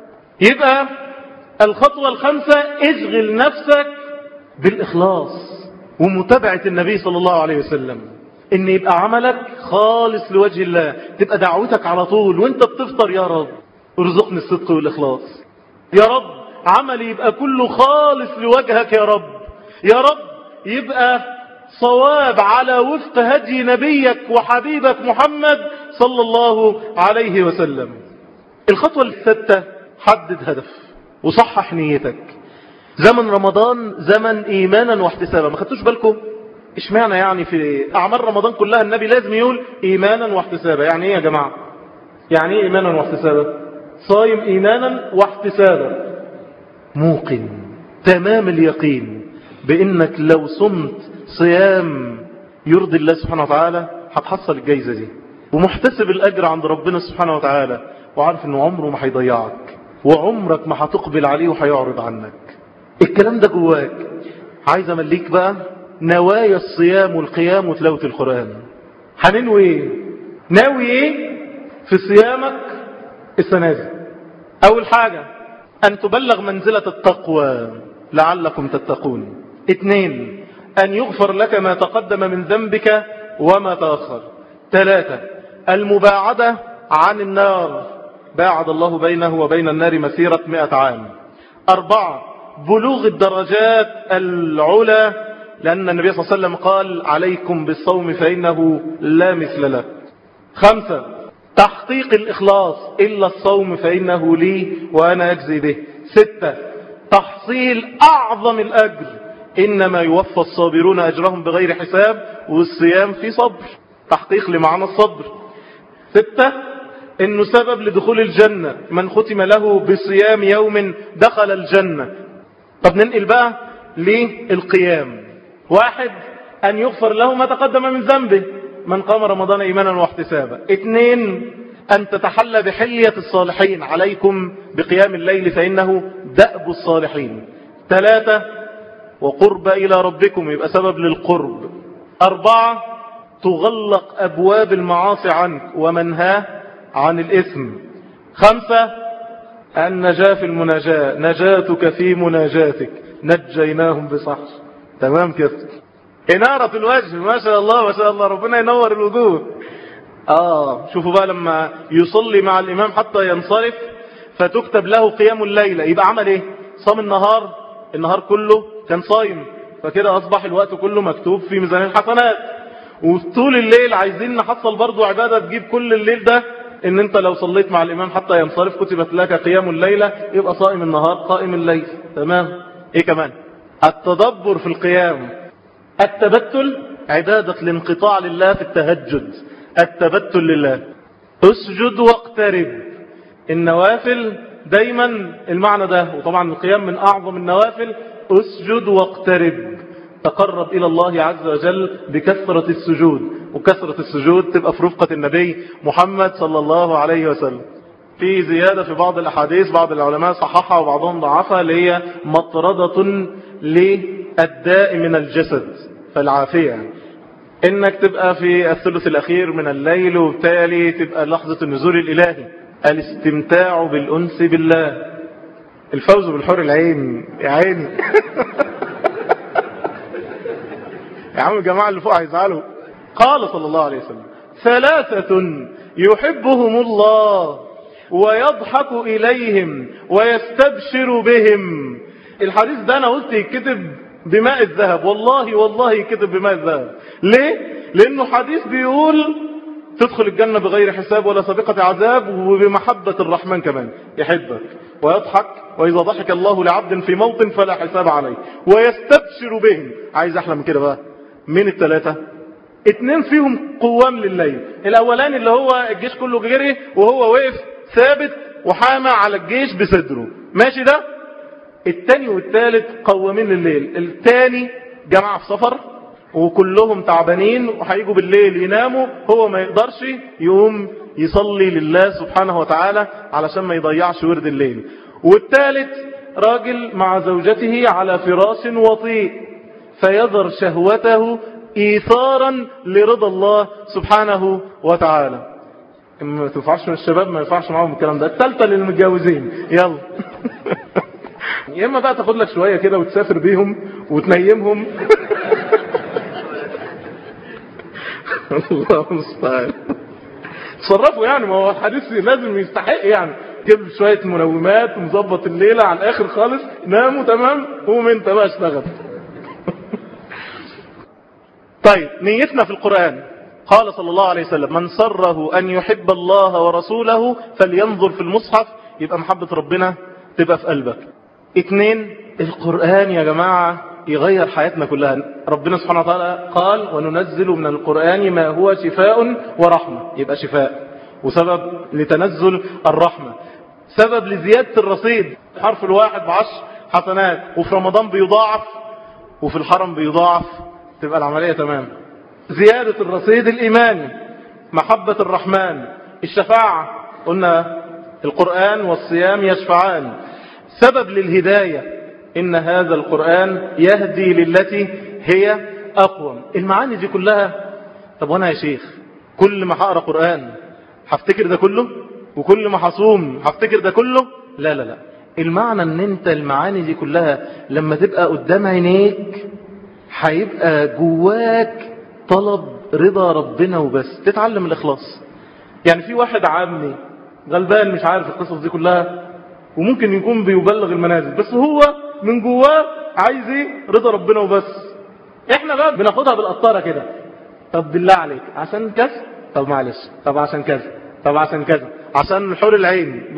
يبقى الخطوة الخامسة اشغل نفسك بالإخلاص ومتابعة النبي صلى الله عليه وسلم ان يبقى عملك خالص لوجه الله تبقى دعوتك على طول وانت بتفطر يا رب ارزقني الصدق والإخلاص يا رب عملي يبقى كله خالص لوجهك يا رب يا رب يبقى صواب على وفق هدي نبيك وحبيبك محمد صلى الله عليه وسلم الخطوة الستة حدد هدف وصحح نيتك زمن رمضان زمن ايمانا واحتسابا ما خدتوش بالكم اشمعنى يعني في اعمال رمضان كلها النبي لازم يقول ايمانا واحتسابا يعني ايه يا جماعة يعني ايه ايمانا واحتسابا صايم ايمانا واحتسابا موقن تمام اليقين بانك لو صمت صيام يرضي الله سبحانه وتعالى هتحصل الجايزة دي ومحتسب الاجر عند ربنا سبحانه وتعالى وعارف انه عمره ما هيضيعك وعمرك ما هتقبل عليه وهيعرض عنك الكلام ده جواك عايز امليك بقى نوايا الصيام والقيام وتلاوة القرآن هننوي ايه ناوي ايه في صيامك السنة دي اول حاجة ان تبلغ منزلة التقوى لعلكم تتقون اثنين ان يغفر لك ما تقدم من ذنبك وما تأخر ثلاثة المباعدة عن النار باعد الله بينه وبين النار مسيرة مئة عام أربعة بلوغ الدرجات العلى لأن النبي صلى الله عليه وسلم قال عليكم بالصوم فإنه لا مثل له خمسة تحقيق الإخلاص إلا الصوم فإنه لي وأنا أجزي به ستة تحصيل أعظم الأجر إنما يوفى الصابرون أجرهم بغير حساب والصيام في صبر تحقيق لمعنى الصبر ستة إنه سبب لدخول الجنة من ختم له بصيام يوم دخل الجنة طب ننقل بقى للقيام واحد أن يغفر له ما تقدم من ذنبه من قام رمضان إيمانا واحتسابا اثنين أن تتحلى بحلية الصالحين عليكم بقيام الليل فإنه دأب الصالحين ثلاثة وقرب إلى ربكم يبقى سبب للقرب أربعة تغلق أبواب المعاصي عنك ومنها عن الإثم خمسة النجاة في المناجاة نجاتك في مناجاتك نجيناهم بصحر تمام كده إنارة الوجه ما شاء الله ما شاء الله ربنا ينور الوجوه آه شوفوا بقى لما يصلي مع الإمام حتى ينصرف فتكتب له قيام الليلة يبقى عمل ايه صام النهار النهار كله كان صايم فكده أصبح الوقت كله مكتوب في ميزان الحسنات وطول الليل عايزين نحصل برضو عبادة تجيب كل الليل ده ان انت لو صليت مع الامام حتى ينصرف كتبت لك قيام الليلة يبقى صائم النهار قائم الليل تمام ايه كمان التدبر في القيام التبتل عبادة الانقطاع لله في التهجد التبتل لله اسجد واقترب النوافل دايما المعنى ده وطبعا القيام من اعظم النوافل اسجد واقترب تقرب إلى الله عز وجل بكثرة السجود وكثرة السجود تبقى في رفقة النبي محمد صلى الله عليه وسلم في زيادة في بعض الأحاديث بعض العلماء صححها وبعضهم ضعفها اللي هي مطردة للداء من الجسد فالعافية إنك تبقى في الثلث الأخير من الليل وبالتالي تبقى لحظة النزول الإلهي الاستمتاع بالأنس بالله الفوز بالحور العين يا عيني يا عم الجماعة اللي فوق هيزعلوا قال صلى الله عليه وسلم ثلاثة يحبهم الله ويضحك إليهم ويستبشر بهم الحديث ده أنا قلت يكتب بماء الذهب والله والله يكتب بماء الذهب ليه؟ لأنه حديث بيقول تدخل الجنة بغير حساب ولا سابقة عذاب وبمحبة الرحمن كمان يحبك ويضحك وإذا ضحك الله لعبد في موطن فلا حساب عليه ويستبشر بهم عايز أحلى من كده بقى من الثلاثة اتنين فيهم قوام لليل الاولاني اللي هو الجيش كله جري وهو وقف ثابت وحامى على الجيش بصدره ماشي ده التاني والتالت قوامين لليل التاني جماعة في سفر وكلهم تعبانين وهيجوا بالليل يناموا هو ما يقدرش يقوم يصلي لله سبحانه وتعالى علشان ما يضيعش ورد الليل والتالت راجل مع زوجته على فراش وطيء فيذر شهوته إيثارا لرضا الله سبحانه وتعالى ما تنفعش من الشباب ما ينفعش معاهم الكلام ده الثالثة للمتجوزين يلا يا اما بقى تاخد لك شوية كده وتسافر بيهم وتنيمهم الله المستعان تصرفوا يعني ما هو الحديث لازم يستحق يعني جيب شوية منومات ومظبط الليلة على الآخر خالص ناموا تمام قوم انت بقى اشتغل طيب نيتنا في القرآن قال صلى الله عليه وسلم من سره أن يحب الله ورسوله فلينظر في المصحف يبقى محبة ربنا تبقى في قلبك اتنين القرآن يا جماعة يغير حياتنا كلها ربنا سبحانه وتعالى قال وننزل من القرآن ما هو شفاء ورحمة يبقى شفاء وسبب لتنزل الرحمة سبب لزيادة الرصيد حرف الواحد بعشر حسنات وفي رمضان بيضاعف وفي الحرم بيضاعف تبقى العملية تمام زيادة الرصيد الإيماني محبة الرحمن الشفاعة قلنا القرآن والصيام يشفعان سبب للهداية إن هذا القرآن يهدي للتي هي أقوم المعاني دي كلها طب وانا يا شيخ كل ما هقرا قرآن هفتكر ده كله وكل ما هصوم هفتكر ده كله لا لا لا المعنى ان انت المعاني دي كلها لما تبقى قدام عينيك هيبقى جواك طلب رضا ربنا وبس تتعلم الإخلاص يعني في واحد عامي غلبان مش عارف القصص دي كلها وممكن يكون بيبلغ المنازل بس هو من جواه عايز ايه رضا ربنا وبس احنا بقى بناخدها بالقطاره كده طب بالله عليك عشان كذا طب معلش طب عشان كذا طب عشان كذا عشان حور العين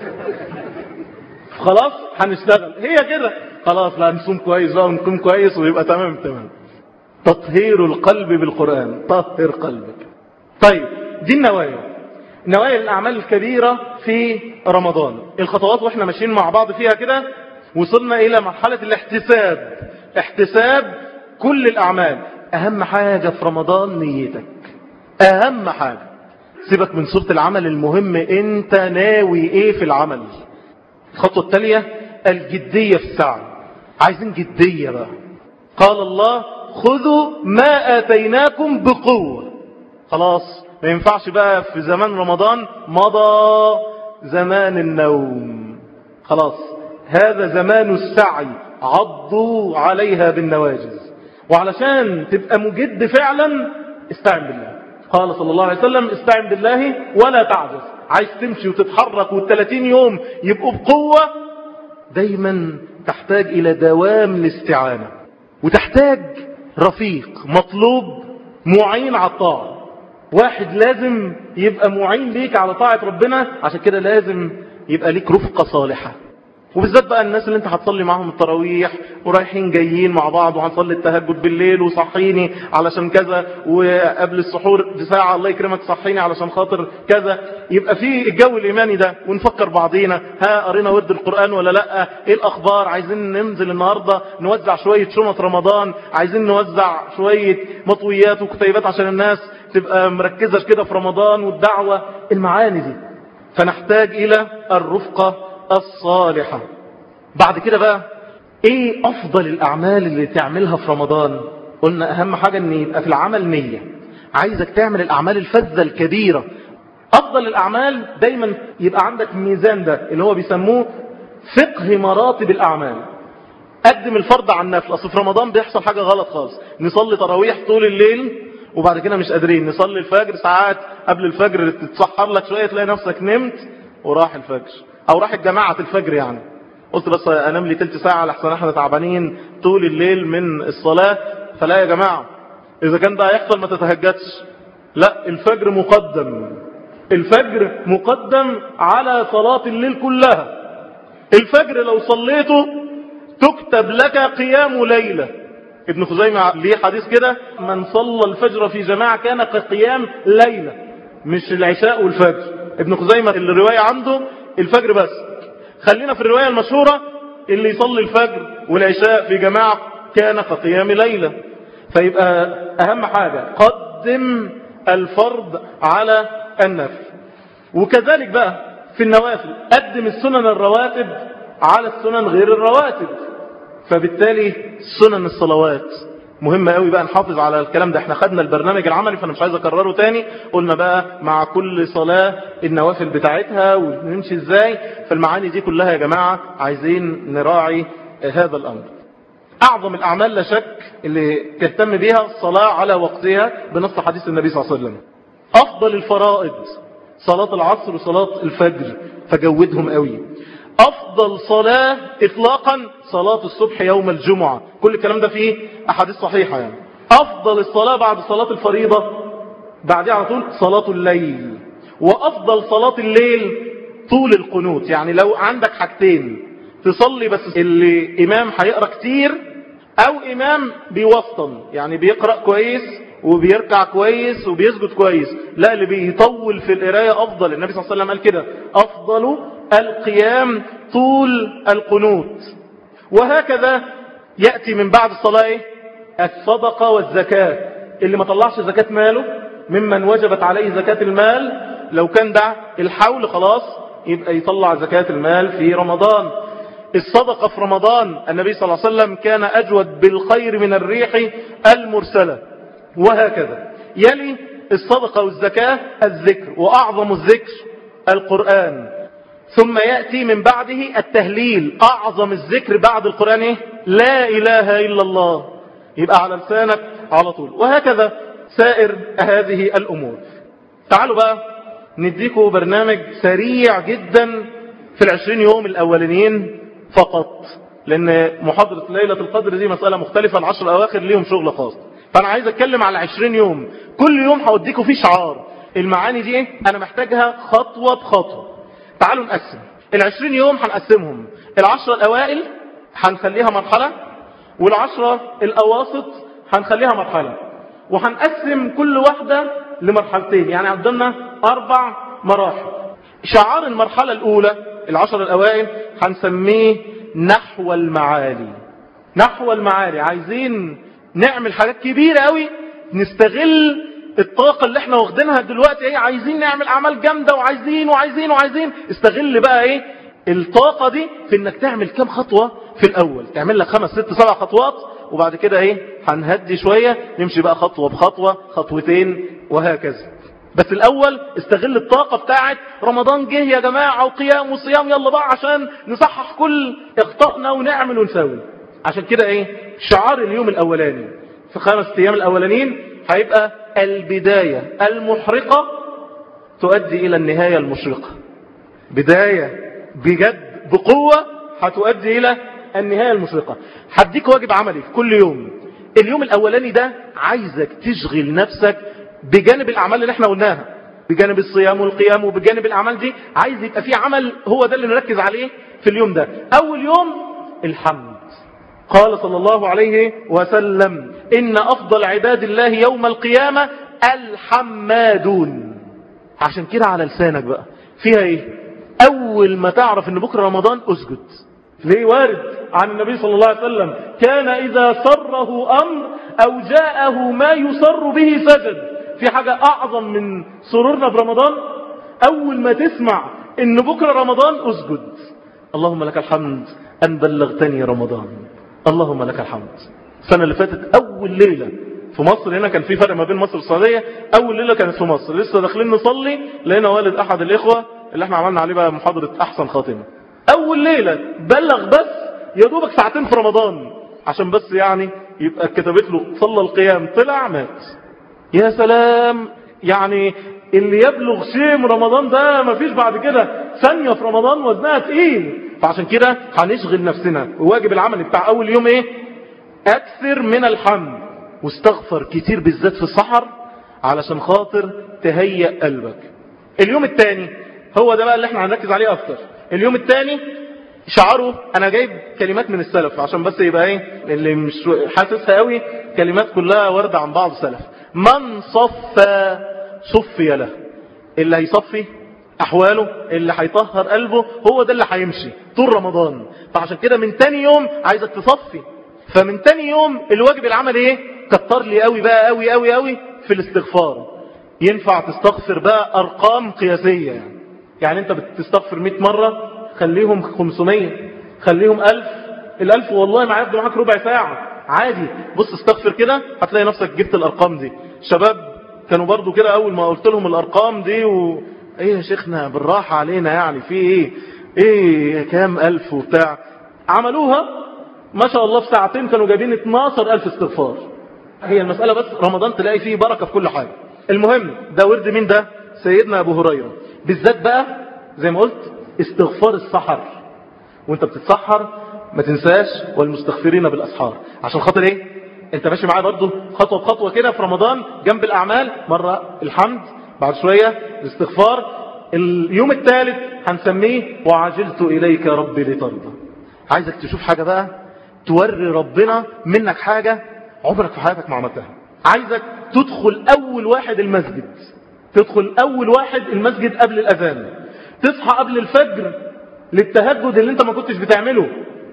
خلاص هنشتغل هي كده خلاص لا نصوم كويس بقى ونقوم كويس ويبقى تمام تمام تطهير القلب بالقرآن طهر قلبك طيب دي النوايا نوايا الأعمال الكبيرة في رمضان الخطوات واحنا ماشيين مع بعض فيها كده وصلنا إلى مرحلة الاحتساب احتساب كل الأعمال أهم حاجة في رمضان نيتك أهم حاجة سيبك من صورة العمل المهم انت ناوي ايه في العمل الخطوة التالية الجدية في السعي عايزين جدية بقى قال الله خذوا ما آتيناكم بقوة خلاص ما ينفعش بقى في زمان رمضان مضى زمان النوم خلاص هذا زمان السعي عضوا عليها بالنواجز وعلشان تبقى مجد فعلا استعن بالله قال صلى الله عليه وسلم استعن بالله ولا تعجز عايز تمشي وتتحرك والتلاتين يوم يبقوا بقوة دايما تحتاج إلى دوام الاستعانة وتحتاج رفيق مطلوب معين على الطاعة واحد لازم يبقى معين ليك على طاعة ربنا عشان كده لازم يبقى ليك رفقة صالحة وبالذات بقى الناس اللي انت هتصلي معاهم التراويح ورايحين جايين مع بعض وهنصلي التهجد بالليل وصحيني علشان كذا وقبل السحور بساعة الله يكرمك صحيني علشان خاطر كذا يبقى في الجو الإيماني ده ونفكر بعضينا ها قرينا ورد القرآن ولا لا ايه الأخبار عايزين ننزل النهاردة نوزع شوية شنط رمضان عايزين نوزع شوية مطويات وكتيبات عشان الناس تبقى مركزة كده في رمضان والدعوة المعاني دي فنحتاج إلى الرفقة الصالحة بعد كده بقى ايه افضل الاعمال اللي تعملها في رمضان قلنا اهم حاجة ان يبقى في العمل نية عايزك تعمل الاعمال الفذة الكبيرة افضل الاعمال دايما يبقى عندك ميزان ده اللي هو بيسموه فقه مراتب الاعمال قدم الفرض عن النفل اصل في رمضان بيحصل حاجة غلط خالص نصلي تراويح طول الليل وبعد كده مش قادرين نصلي الفجر ساعات قبل الفجر تتسحر لك شوية تلاقي نفسك نمت وراح الفجر او راح الجماعة الفجر يعني قلت بس انام لي تلت ساعة لحسن احنا تعبانين طول الليل من الصلاة فلا يا جماعة اذا كان ده هيحصل ما تتهجدش لا الفجر مقدم الفجر مقدم على صلاة الليل كلها الفجر لو صليته تكتب لك قيام ليلة ابن خزيمة ليه حديث كده من صلى الفجر في جماعة كان كقيام ليلة مش العشاء والفجر ابن خزيمة الرواية عنده الفجر بس خلينا في الرواية المشهورة اللي يصلي الفجر والعشاء في جماعة كان كقيام ليلة فيبقى أهم حاجة قدم الفرض على النفل وكذلك بقى في النوافل قدم السنن الرواتب على السنن غير الرواتب فبالتالي سنن الصلوات مهمة قوي بقى نحافظ على الكلام ده احنا خدنا البرنامج العملي فانا مش عايز اكرره تاني قلنا بقى مع كل صلاة النوافل بتاعتها ونمشي ازاي فالمعاني دي كلها يا جماعة عايزين نراعي هذا الامر اعظم الاعمال لا شك اللي تهتم بيها الصلاة على وقتها بنص حديث النبي صلى الله عليه وسلم افضل الفرائض صلاة العصر وصلاة الفجر فجودهم قوي أفضل صلاة إطلاقا صلاة الصبح يوم الجمعة كل الكلام ده فيه أحاديث صحيحة يعني أفضل الصلاة بعد صلاة الفريضة بعدها على طول صلاة الليل وأفضل صلاة الليل طول القنوت يعني لو عندك حاجتين تصلي بس اللي إمام هيقرأ كتير أو إمام بيوسطن يعني بيقرأ كويس وبيركع كويس وبيسجد كويس لا اللي بيطول في القراية أفضل النبي صلى الله عليه وسلم قال كده أفضل القيام طول القنوت وهكذا يأتي من بعد الصلاة الصدقة والزكاة اللي ما طلعش زكاة ماله ممن وجبت عليه زكاة المال لو كان ده الحول خلاص يبقى يطلع زكاة المال في رمضان الصدقة في رمضان النبي صلى الله عليه وسلم كان أجود بالخير من الريح المرسلة وهكذا يلي الصدقة والزكاة الذكر وأعظم الذكر القرآن ثم يأتي من بعده التهليل أعظم الذكر بعد القرآن إيه؟ لا إله إلا الله يبقى على لسانك على طول وهكذا سائر هذه الأمور تعالوا بقى نديكم برنامج سريع جدا في العشرين يوم الأولانيين فقط لأن محاضرة ليلة القدر دي مسألة مختلفة العشر الأواخر ليهم شغل خاص فأنا عايز أتكلم على عشرين يوم كل يوم هوديكم فيه شعار المعاني دي أنا محتاجها خطوة بخطوة تعالوا نقسم العشرين يوم هنقسمهم العشرة الأوائل هنخليها مرحلة والعشرة الأواسط هنخليها مرحلة وهنقسم كل واحدة لمرحلتين يعني عندنا أربع مراحل شعار المرحلة الأولى العشر الأوائل هنسميه نحو المعالي نحو المعالي عايزين نعمل حاجات كبيرة قوي نستغل الطاقة اللي احنا واخدينها دلوقتي ايه عايزين نعمل اعمال جامدة وعايزين وعايزين وعايزين استغل بقى ايه الطاقة دي في انك تعمل كام خطوة في الاول تعمل لك خمس ست سبع خطوات وبعد كده ايه هنهدي شوية نمشي بقى خطوة بخطوة خطوتين وهكذا بس الاول استغل الطاقة بتاعت رمضان جه يا جماعة وقيام وصيام يلا بقى عشان نصحح كل اخطائنا ونعمل ونسوي عشان كده ايه شعار اليوم الاولاني في خمس ايام الاولانيين هيبقى البداية المحرقة تؤدي إلى النهاية المشرقة بداية بجد بقوة هتؤدي إلى النهاية المشرقة هديك واجب عملي في كل يوم اليوم الأولاني ده عايزك تشغل نفسك بجانب الأعمال اللي احنا قلناها بجانب الصيام والقيام وبجانب الأعمال دي عايز يبقى في عمل هو ده اللي نركز عليه في اليوم ده أول يوم الحمد قال صلى الله عليه وسلم إن أفضل عباد الله يوم القيامة الحمادون عشان كده على لسانك بقى فيها ايه أول ما تعرف ان بكرة رمضان اسجد ليه وارد عن النبي صلى الله عليه وسلم كان إذا سره أمر أو جاءه ما يسر به سجد في حاجة أعظم من سرورنا برمضان أول ما تسمع إن بكرة رمضان أسجد اللهم لك الحمد أن بلغتني رمضان اللهم لك الحمد السنة اللي فاتت أول ليلة في مصر هنا كان في فرق ما بين مصر والسعودية أول ليلة كانت في مصر لسه داخلين نصلي لقينا والد أحد الإخوة اللي احنا عملنا عليه بقى محاضرة أحسن خاتمة أول ليلة بلغ بس يا دوبك ساعتين في رمضان عشان بس يعني يبقى كتبت له صلى القيام طلع مات يا سلام يعني اللي يبلغ شيء من رمضان ده مفيش بعد كده ثانية في رمضان وزنها تقيل فعشان كده هنشغل نفسنا وواجب العمل بتاع أول يوم ايه أكثر من الحمد واستغفر كتير بالذات في السحر علشان خاطر تهيئ قلبك اليوم الثاني هو ده بقى اللي احنا هنركز عليه اكتر اليوم الثاني شعره انا جايب كلمات من السلف عشان بس يبقى ايه اللي مش حاسسها قوي كلمات كلها واردة عن بعض السلف من صفى صفي له اللي هيصفي احواله اللي هيطهر قلبه هو ده اللي هيمشي طول رمضان فعشان كده من تاني يوم عايزك تصفي فمن تاني يوم الواجب العمل ايه كتر لي قوي بقى قوي قوي قوي في الاستغفار ينفع تستغفر بقى ارقام قياسية يعني يعني انت بتستغفر 100 مرة خليهم 500 خليهم 1000 الألف والله ما هياخدوا معاك ربع ساعة عادي بص استغفر كده هتلاقي نفسك جبت الأرقام دي شباب كانوا برضو كده أول ما قلت لهم الأرقام دي و... ايه يا شيخنا بالراحة علينا يعني في ايه ايه كام ألف وبتاع عملوها ما شاء الله في ساعتين كانوا جايبين 12 ألف استغفار هي المسألة بس رمضان تلاقي فيه بركة في كل حاجة المهم ده ورد مين ده سيدنا أبو هريرة بالذات بقى زي ما قلت استغفار السحر وانت بتتسحر ما تنساش والمستغفرين بالأسحار عشان خاطر ايه انت ماشي معايا برضه خطوة بخطوة كده في رمضان جنب الأعمال مرة الحمد بعد شوية الاستغفار اليوم الثالث هنسميه وعجلت إليك ربي لترضى عايزك تشوف حاجة بقى توري ربنا منك حاجة عمرك في حياتك ما عملتها عايزك تدخل أول واحد المسجد تدخل أول واحد المسجد قبل الأذان تصحى قبل الفجر للتهجد اللي انت ما كنتش بتعمله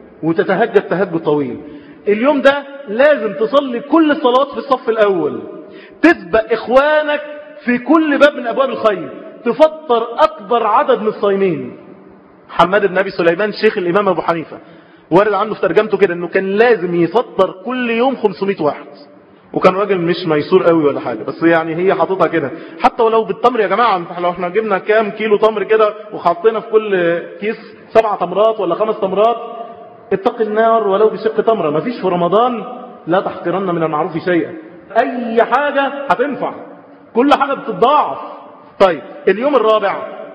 وتتهجد تهجد طويل اليوم ده لازم تصلي كل الصلوات في الصف الأول تسبق إخوانك في كل باب من أبواب الخير تفطر أكبر عدد من الصايمين محمد بن أبي سليمان شيخ الإمام أبو حنيفة وارد عنه في ترجمته كده أنه كان لازم يفطر كل يوم 500 واحد وكان راجل مش ميسور قوي ولا حاجة بس يعني هي حاططها كده حتى ولو بالتمر يا جماعة لو احنا جبنا كام كيلو تمر كده وحطينا في كل كيس سبع تمرات ولا خمس تمرات اتق النار ولو بشق تمرة مفيش في رمضان لا تحقرن من المعروف شيئا اي حاجة هتنفع كل حاجة بتتضاعف طيب اليوم الرابع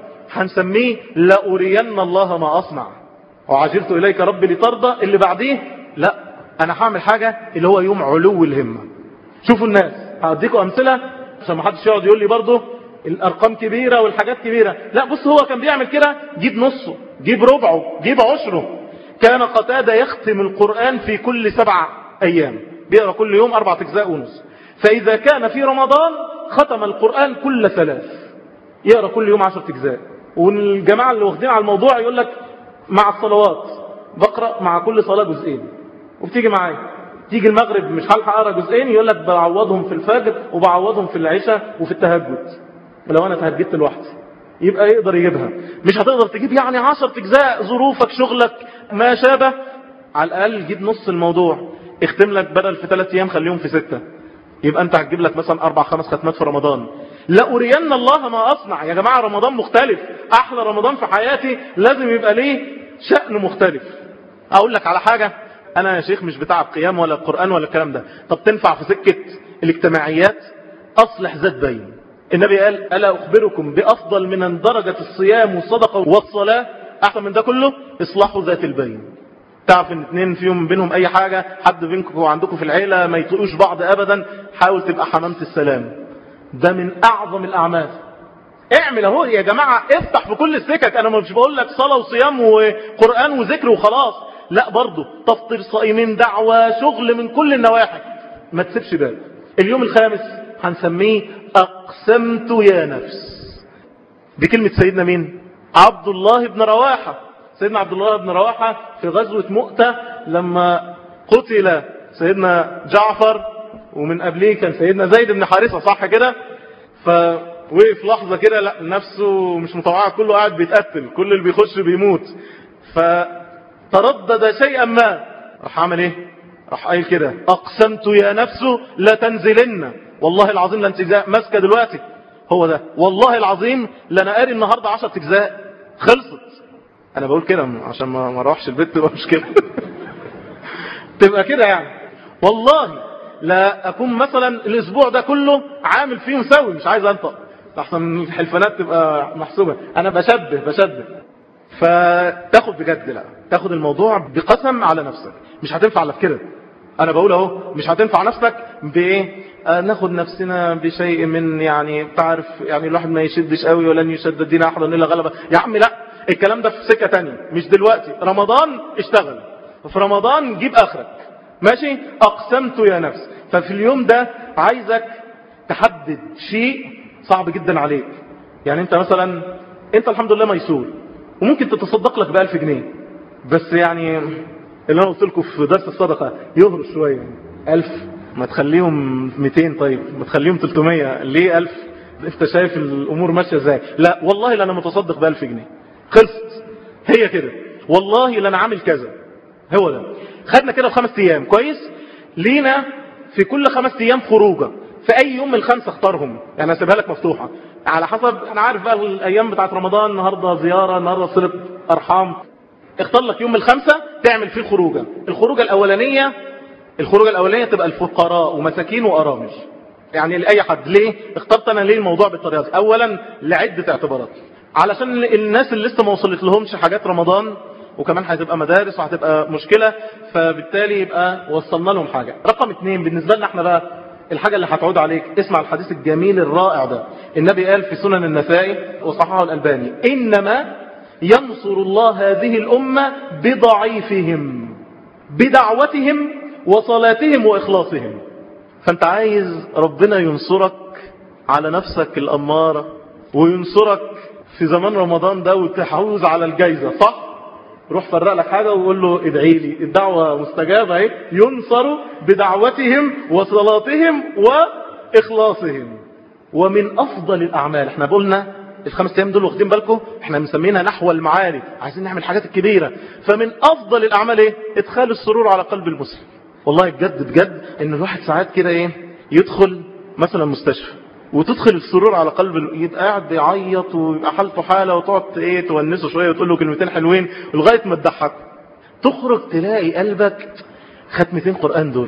هنسميه لأرين الله ما أصنع وعجلت إليك ربي لترضى اللي بعديه لا أنا هعمل حاجة اللي هو يوم علو الهمة شوفوا الناس هديكم أمثلة عشان ما حدش يقعد يقول لي برضه الأرقام كبيرة والحاجات كبيرة لا بص هو كان بيعمل كده جيب نصه جيب ربعه جيب عشره كان قتادة يختم القرآن في كل سبع أيام بيقرأ كل يوم أربعة أجزاء ونص فإذا كان في رمضان ختم القرآن كل ثلاث يقرأ كل يوم عشرة أجزاء والجماعة اللي واخدين على الموضوع يقول لك مع الصلوات بقرأ مع كل صلاة جزئين وبتيجي معايا تيجي المغرب مش هلحق اقرا جزئين يقول لك بعوضهم في الفجر وبعوضهم في العشاء وفي التهجد لو انا تهجدت لوحدي يبقى يقدر يجيبها مش هتقدر تجيب يعني عشر اجزاء ظروفك شغلك ما شابه على الاقل جيب نص الموضوع اختم لك بدل في ثلاث ايام خليهم في ستة يبقى انت هتجيب لك مثلا اربع خمس ختمات في رمضان لا أرين الله ما أصنع يا جماعة رمضان مختلف أحلى رمضان في حياتي لازم يبقى ليه شأن مختلف أقول لك على حاجة أنا يا شيخ مش بتاع القيام ولا القرآن ولا الكلام ده طب تنفع في سكة الاجتماعيات أصلح ذات بين النبي قال ألا أخبركم بأفضل من درجة الصيام والصدقة والصلاة أحسن من ده كله إصلاح ذات البين تعرف ان اتنين فيهم بينهم اي حاجة حد بينكم وعندكم في العيلة ما يطلقوش بعض ابدا حاول تبقى حمامة السلام ده من اعظم الاعمال اعمل اهو يا جماعة افتح في كل السكك انا مش بقول لك صلاة وصيام وقرآن وذكر وخلاص لا برضه تفطير صائمين دعوة شغل من كل النواحي ما تسيبش باب اليوم الخامس هنسميه اقسمت يا نفس دي كلمة سيدنا مين عبد الله بن رواحة سيدنا عبد الله بن رواحة في غزوة مؤتة لما قتل سيدنا جعفر ومن قبليه كان سيدنا زيد بن حارثة صح كده فوقف لحظة كده لا نفسه مش متوقع كله قاعد بيتقتل كل اللي بيخش بيموت فتردد شيئا ما راح عمل ايه راح قايل كده اقسمت يا نفس لا تنزلن والله العظيم لا انتجزاء ماسكه دلوقتي هو ده والله العظيم لا قاري النهارده 10 اجزاء خلصت انا بقول كده عشان ما اروحش البيت تبقى مشكله تبقى كده يعني والله لا اكون مثلا الاسبوع ده كله عامل فيه مسوي مش عايز انطق احسن الحلفانات تبقى محسوبه انا بشبه بشبه فتاخد بجد لا تاخد الموضوع بقسم على نفسك مش هتنفع الا في كده انا بقول اهو مش هتنفع نفسك بايه آه ناخد نفسنا بشيء من يعني تعرف يعني الواحد ما يشدش قوي ولن يشدد دين احدا الا غلبه يا عم لا الكلام ده في سكه تانية مش دلوقتي رمضان اشتغل في رمضان جيب اخرك ماشي اقسمت يا نفس ففي اليوم ده عايزك تحدد شيء صعب جدا عليك يعني انت مثلا انت الحمد لله ميسور وممكن تتصدق لك بألف جنيه بس يعني اللي انا قلت لكم في درس الصدقة يهرش شوية ألف ما تخليهم 200 طيب ما تخليهم 300 ليه ألف انت شايف الامور ماشية ازاي لا والله لا انا متصدق بألف جنيه خلصت هي كده والله لا انا عامل كذا هو ده خدنا كده في خمس ايام كويس لينا في كل خمس ايام خروجه في اي يوم من الخمسه اختارهم يعني اسيبها لك مفتوحه على حسب انا عارف بقى الايام بتاعت رمضان النهارده زياره النهارده صله ارحام اختار لك يوم من الخمسه تعمل فيه خروجه الخروجه الاولانيه الخروجه الاولانيه تبقى الفقراء ومساكين وارامل يعني لاي حد ليه اخترت انا ليه الموضوع بالطريقه دي اولا لعده اعتبارات علشان الناس اللي لسه ما وصلت لهمش حاجات رمضان وكمان هتبقى مدارس وهتبقى مشكلة فبالتالي يبقى وصلنا لهم حاجة رقم اتنين بالنسبة لنا احنا بقى الحاجة اللي هتعود عليك اسمع الحديث الجميل الرائع ده النبي قال في سنن النسائي وصححه الألباني إنما ينصر الله هذه الأمة بضعيفهم بدعوتهم وصلاتهم وإخلاصهم فانت عايز ربنا ينصرك على نفسك الأمارة وينصرك في زمان رمضان ده وتحوز على الجايزة صح؟ روح فرق لك حاجة وقول له ادعي لي الدعوة مستجابة اهي ينصر بدعوتهم وصلاتهم وإخلاصهم ومن أفضل الأعمال احنا قلنا الخمس أيام دول واخدين بالكم احنا مسمينها نحو المعارف عايزين نعمل الحاجات الكبيرة فمن أفضل الأعمال ايه ادخال السرور على قلب المسلم والله بجد بجد ان الواحد ساعات كده ايه يدخل مثلا مستشفى وتدخل السرور على قلب يبقى قاعد بيعيط ويبقى حالته حالة وتقعد ايه تونسه شوية وتقول له كلمتين حلوين لغاية ما تضحكه تخرج تلاقي قلبك ختمتين قرآن دول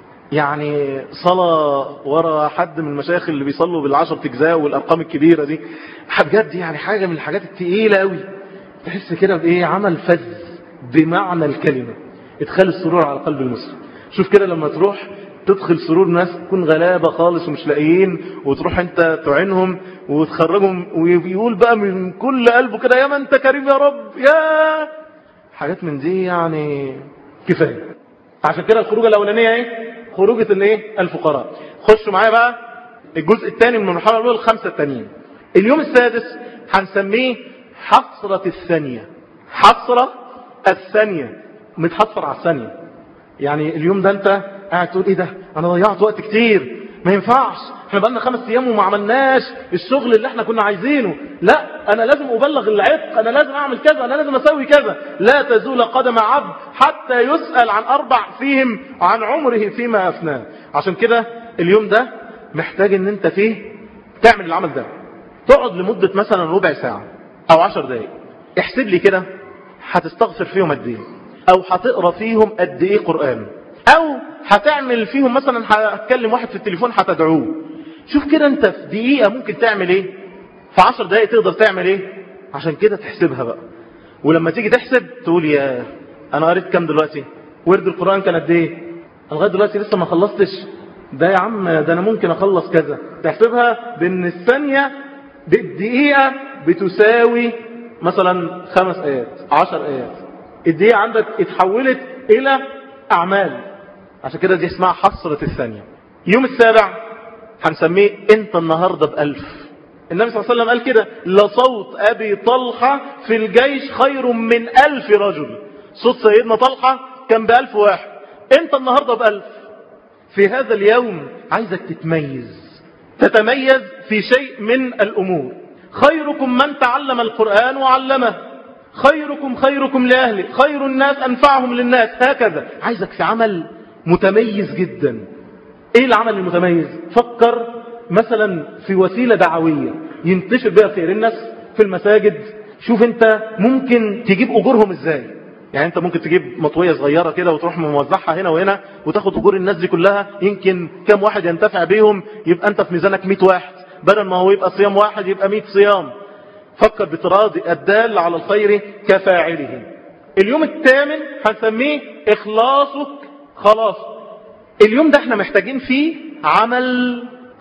يعني صلاة ورا حد من المشايخ اللي بيصلوا بالعشر تجزاء والأرقام الكبيرة دي بجد يعني حاجة من الحاجات التقيلة قوي تحس كده بإيه عمل فذ بمعنى الكلمة ادخال السرور على قلب المسلم شوف كده لما تروح تدخل سرور ناس تكون غلابة خالص ومش لاقيين وتروح انت تعينهم وتخرجهم ويقول بقى من كل قلبه كده يا ما انت كريم يا رب يا حاجات من دي يعني كفاية عشان كده الخروجة الاولانية ايه خروجة الايه الفقراء خشوا معايا بقى الجزء الثاني من المرحلة الاولى الخمسة التانيين اليوم السادس هنسميه حصرة الثانية حصرة الثانية متحصر على الثانية يعني اليوم ده انت قاعد تقول ايه ده انا ضيعت وقت كتير ما ينفعش احنا بقالنا خمس ايام وما عملناش الشغل اللي احنا كنا عايزينه لا انا لازم ابلغ العتق انا لازم اعمل كذا انا لازم اسوي كذا لا تزول قدم عبد حتى يسأل عن اربع فيهم عن عمره فيما افناه عشان كده اليوم ده محتاج ان انت فيه تعمل العمل ده تقعد لمدة مثلا ربع ساعة او عشر دقايق احسب لي كده هتستغفر فيهم قد ايه او هتقرا فيهم قد ايه قرآن او هتعمل فيهم مثلا هتكلم واحد في التليفون هتدعوه شوف كده انت في دقيقة ممكن تعمل ايه في عشر دقائق تقدر تعمل ايه عشان كده تحسبها بقى ولما تيجي تحسب تقول يا انا قريت كام دلوقتي ورد القرآن كان قد ايه أنا لغايه دلوقتي لسه ما خلصتش ده يا عم ده انا ممكن اخلص كذا تحسبها بان الثانية بالدقيقة بتساوي مثلا خمس ايات عشر ايات الدقيقة عندك اتحولت الى اعمال عشان كده دي اسمها حصرة الثانية يوم السابع هنسميه انت النهاردة بألف النبي صلى الله عليه وسلم قال كده لصوت أبي طلحة في الجيش خير من ألف رجل صوت سيدنا طلحة كان بألف واحد انت النهاردة بألف في هذا اليوم عايزك تتميز تتميز في شيء من الأمور خيركم من تعلم القرآن وعلمه خيركم خيركم لأهله خير الناس أنفعهم للناس هكذا عايزك في عمل متميز جدا ايه العمل المتميز فكر مثلا في وسيلة دعوية ينتشر بها خير الناس في المساجد شوف انت ممكن تجيب اجورهم ازاي يعني انت ممكن تجيب مطوية صغيرة كده وتروح موزعها هنا وهنا وتاخد اجور الناس دي كلها يمكن كم واحد ينتفع بيهم يبقى انت في ميزانك 100 واحد بدل ما هو يبقى صيام واحد يبقى 100 صيام فكر بتراضي الدال على الخير كفاعله اليوم الثامن هنسميه اخلاصك خلاص اليوم ده احنا محتاجين فيه عمل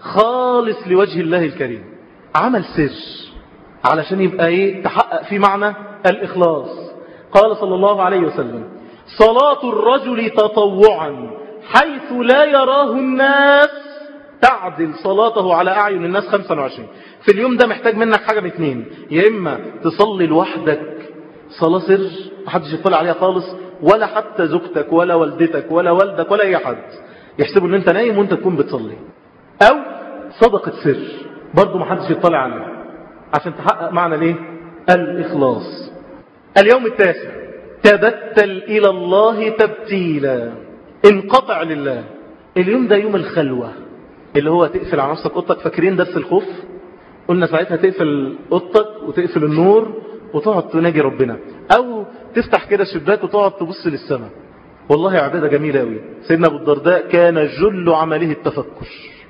خالص لوجه الله الكريم عمل سر علشان يبقى ايه تحقق فيه معنى الاخلاص قال صلى الله عليه وسلم صلاة الرجل تطوعا حيث لا يراه الناس تعدل صلاته على أعين الناس 25 في اليوم ده محتاج منك حاجة من اتنين يا إما تصلي لوحدك صلاة سر محدش يطلع عليها خالص ولا حتى زوجتك ولا والدتك ولا والدك ولا أي حد يحسبوا ان انت نايم وانت تكون بتصلي او صدقة سر برضو محدش يطلع عليها عشان تحقق معنى ليه الاخلاص اليوم التاسع تبتل الى الله تبتيلا انقطع لله اليوم ده يوم الخلوة اللي هو تقفل على نفسك اوضتك فاكرين درس الخوف قلنا ساعتها تقفل اوضتك وتقفل النور وتقعد تناجي ربنا او تفتح كده الشباك وتقعد تبص للسماء والله عبادة جميلة أوي سيدنا أبو الدرداء كان جل عمله التفكر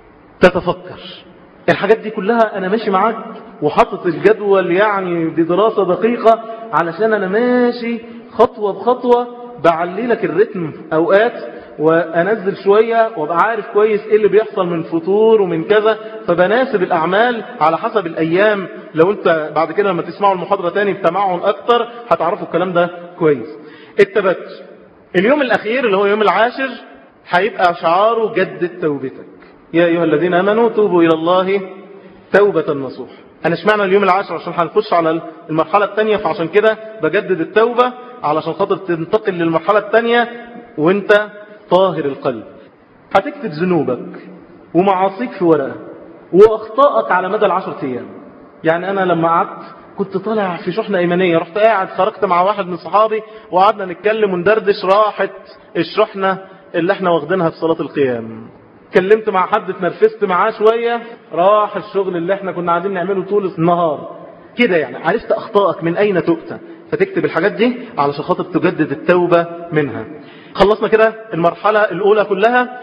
تتفكر الحاجات دي كلها أنا ماشي معاك وحطت الجدول يعني بدراسة دقيقة علشان أنا ماشي خطوة بخطوة بعليلك الرتم أوقات وأنزل شوية وابقى عارف كويس إيه اللي بيحصل من فطور ومن كذا فبناسب الأعمال على حسب الأيام لو أنت بعد كده لما تسمعوا المحاضرة تاني بتمعن أكتر هتعرفوا الكلام ده كويس التبت اليوم الأخير اللي هو يوم العاشر هيبقى شعاره جدد توبتك يا أيها الذين أمنوا توبوا إلى الله توبة نصوح أنا اشمعنى اليوم العاشر عشان هنخش على المرحلة الثانية فعشان كده بجدد التوبة علشان خاطر تنتقل للمرحلة الثانية وانت طاهر القلب هتكتب ذنوبك ومعاصيك في ورقة وأخطائك على مدى العشر أيام يعني أنا لما قعدت كنت طالع في شحنة إيمانية رحت قاعد خرجت مع واحد من صحابي وقعدنا نتكلم وندردش راحت الشحنة اللي احنا واخدينها في صلاة القيام كلمت مع حد اتنرفزت معاه شوية راح الشغل اللي احنا كنا قاعدين نعمله طول النهار كده يعني عرفت أخطائك من أين تؤتى فتكتب الحاجات دي علشان خاطر تجدد التوبة منها خلصنا كده المرحلة الأولى كلها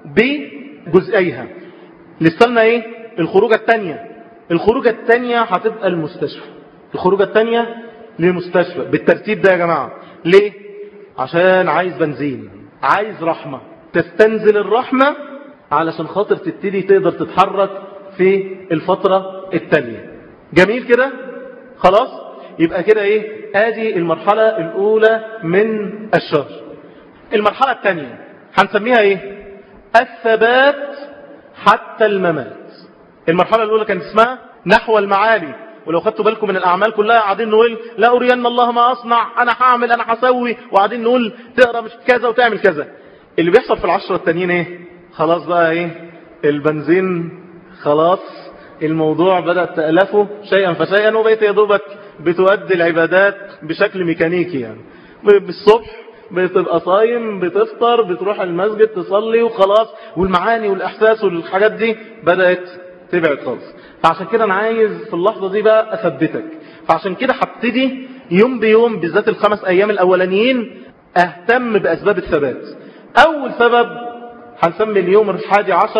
بجزئيها لسه ايه الخروجة الثانية الخروجة الثانية هتبقى المستشفى الخروجة الثانية للمستشفى بالترتيب ده يا جماعة ليه عشان عايز بنزين عايز رحمة تستنزل الرحمة علشان خاطر تبتدي تقدر تتحرك في الفترة التالية جميل كده خلاص يبقى كده ايه ادي المرحلة الاولى من الشهر المرحلة الثانية هنسميها ايه الثبات حتى الممات المرحلة الاولى كانت اسمها نحو المعالي ولو خدتوا بالكم من الأعمال كلها قاعدين نقول لا أرين الله ما أصنع أنا هعمل أنا هسوي وقاعدين نقول تقرأ مش كذا وتعمل كذا اللي بيحصل في العشرة التانيين ايه خلاص بقى ايه البنزين خلاص الموضوع بدأت تألفه شيئا فشيئا وبقيت يا دوبك بتؤدي العبادات بشكل ميكانيكي يعني بالصبح بتبقى صايم بتفطر بتروح المسجد تصلي وخلاص والمعاني والإحساس والحاجات دي بدأت تبعد خالص فعشان كده انا عايز في اللحظة دي بقى اثبتك فعشان كده هبتدي يوم بيوم بالذات الخمس ايام الاولانيين اهتم باسباب الثبات اول سبب هنسمي اليوم الحادي عشر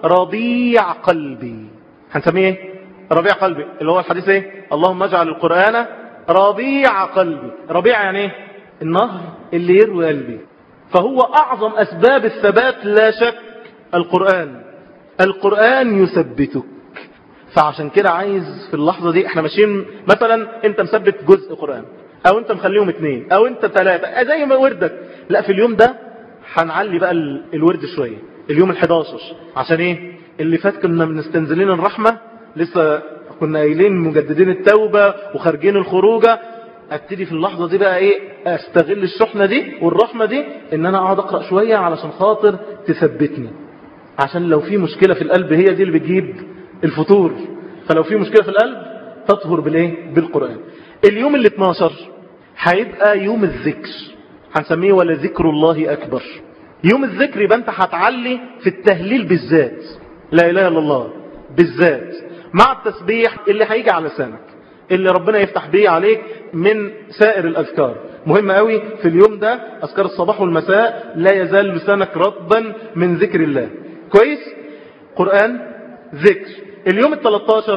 ربيع قلبي هنسميه ايه ربيع قلبي اللي هو الحديث ايه اللهم اجعل القرآن ربيع قلبي ربيع يعني ايه النهر اللي يروي قلبي فهو اعظم اسباب الثبات لا شك القرآن القرآن يثبتك فعشان كده عايز في اللحظة دي احنا ماشيين مثلا انت مثبت جزء قرآن او انت مخليهم اتنين او انت ثلاثة زي ما وردك لا في اليوم ده هنعلي بقى الورد شوية اليوم ال11 عشان ايه اللي فات كنا بنستنزلين الرحمة لسه كنا قايلين مجددين التوبة وخارجين الخروجة ابتدي في اللحظة دي بقى ايه استغل الشحنة دي والرحمة دي ان انا اقعد اقرأ شوية علشان خاطر تثبتني عشان لو في مشكلة في القلب هي دي اللي بتجيب الفتور فلو في مشكلة في القلب تطهر بالايه بالقرآن اليوم ال 12 هيبقى يوم الذكر هنسميه ولا ذكر الله أكبر يوم الذكر يبقى انت هتعلي في التهليل بالذات لا إله إلا الله بالذات مع التسبيح اللي هيجي على لسانك اللي ربنا يفتح بيه عليك من سائر الأذكار مهم قوي في اليوم ده أذكار الصباح والمساء لا يزال لسانك رطبا من ذكر الله كويس قرآن ذكر اليوم ال13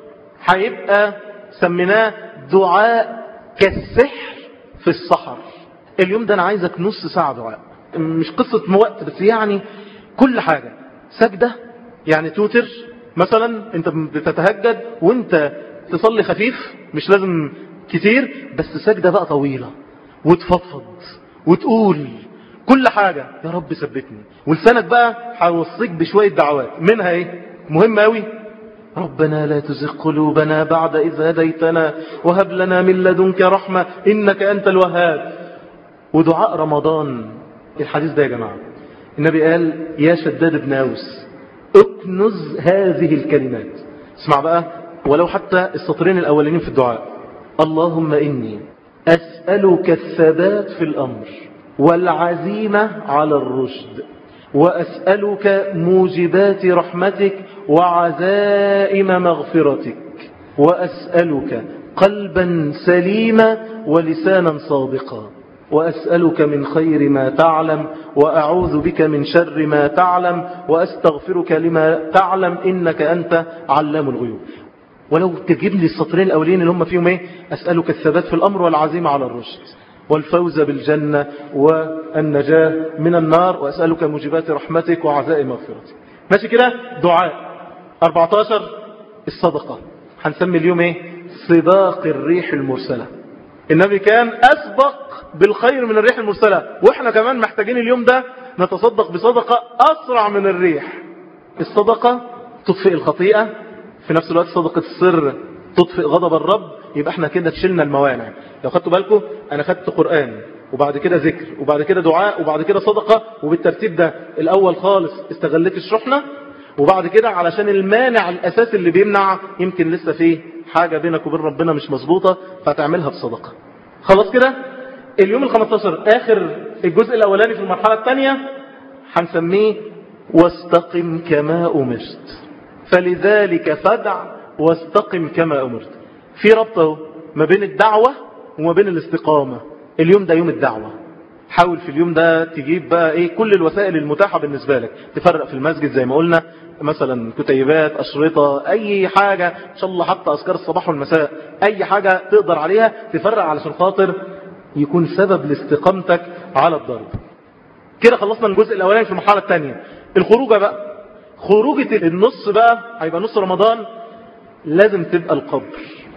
هيبقى سميناه دعاء كالسحر في السحر اليوم ده انا عايزك نص ساعة دعاء مش قصة وقت بس يعني كل حاجة سجدة يعني توتر مثلا انت بتتهجد وانت تصلي خفيف مش لازم كتير بس سجدة بقى طويلة وتفضفض وتقول كل حاجة يا رب ثبتني ولسانك بقى هيوصيك بشوية دعوات منها ايه مهم قوي ربنا لا تزغ قلوبنا بعد إذ هديتنا وهب لنا من لدنك رحمة إنك أنت الوهاب ودعاء رمضان الحديث ده يا جماعة النبي قال يا شداد بن أوس اكنز هذه الكلمات اسمع بقى ولو حتى السطرين الأولين في الدعاء اللهم إني أسألك الثبات في الأمر والعزيمة على الرشد وأسألك موجبات رحمتك وعزائم مغفرتك وأسألك قلبا سليما ولسانا صادقا وأسألك من خير ما تعلم وأعوذ بك من شر ما تعلم وأستغفرك لما تعلم إنك أنت علام الغيوب ولو تجيب لي السطرين الأولين اللي هم فيهم إيه أسألك الثبات في الأمر والعزيمة على الرشد والفوز بالجنة والنجاة من النار وأسألك موجبات رحمتك وعزائم مغفرتك ماشي كده دعاء 14 الصدقة هنسمي اليوم ايه سباق الريح المرسلة النبي كان أسبق بالخير من الريح المرسلة وإحنا كمان محتاجين اليوم ده نتصدق بصدقة أسرع من الريح الصدقة تطفئ الخطيئة في نفس الوقت صدقة السر تطفئ غضب الرب يبقى احنا كده تشلنا الموانع لو خدتوا بالكم انا خدت قرآن وبعد كده ذكر وبعد كده دعاء وبعد كده صدقة وبالترتيب ده الاول خالص استغلت الشحنة وبعد كده علشان المانع الاساسي اللي بيمنع يمكن لسه فيه حاجة بينك وبين ربنا مش مظبوطة فتعملها بصدقة خلاص كده اليوم ال 15 اخر الجزء الاولاني في المرحلة الثانية هنسميه واستقم كما امرت فلذلك فدع واستقم كما امرت في ربط ما بين الدعوة وما بين الاستقامة اليوم ده يوم الدعوة حاول في اليوم ده تجيب بقى ايه كل الوسائل المتاحة بالنسبة لك تفرق في المسجد زي ما قلنا مثلا كتيبات أشرطة أي حاجة إن شاء الله حتى أذكار الصباح والمساء أي حاجة تقدر عليها تفرق علشان خاطر يكون سبب لاستقامتك على الضرب كده خلصنا الجزء الأولاني في المرحلة الثانية الخروجة بقى خروجة النص بقى هيبقى نص رمضان لازم تبقى القبر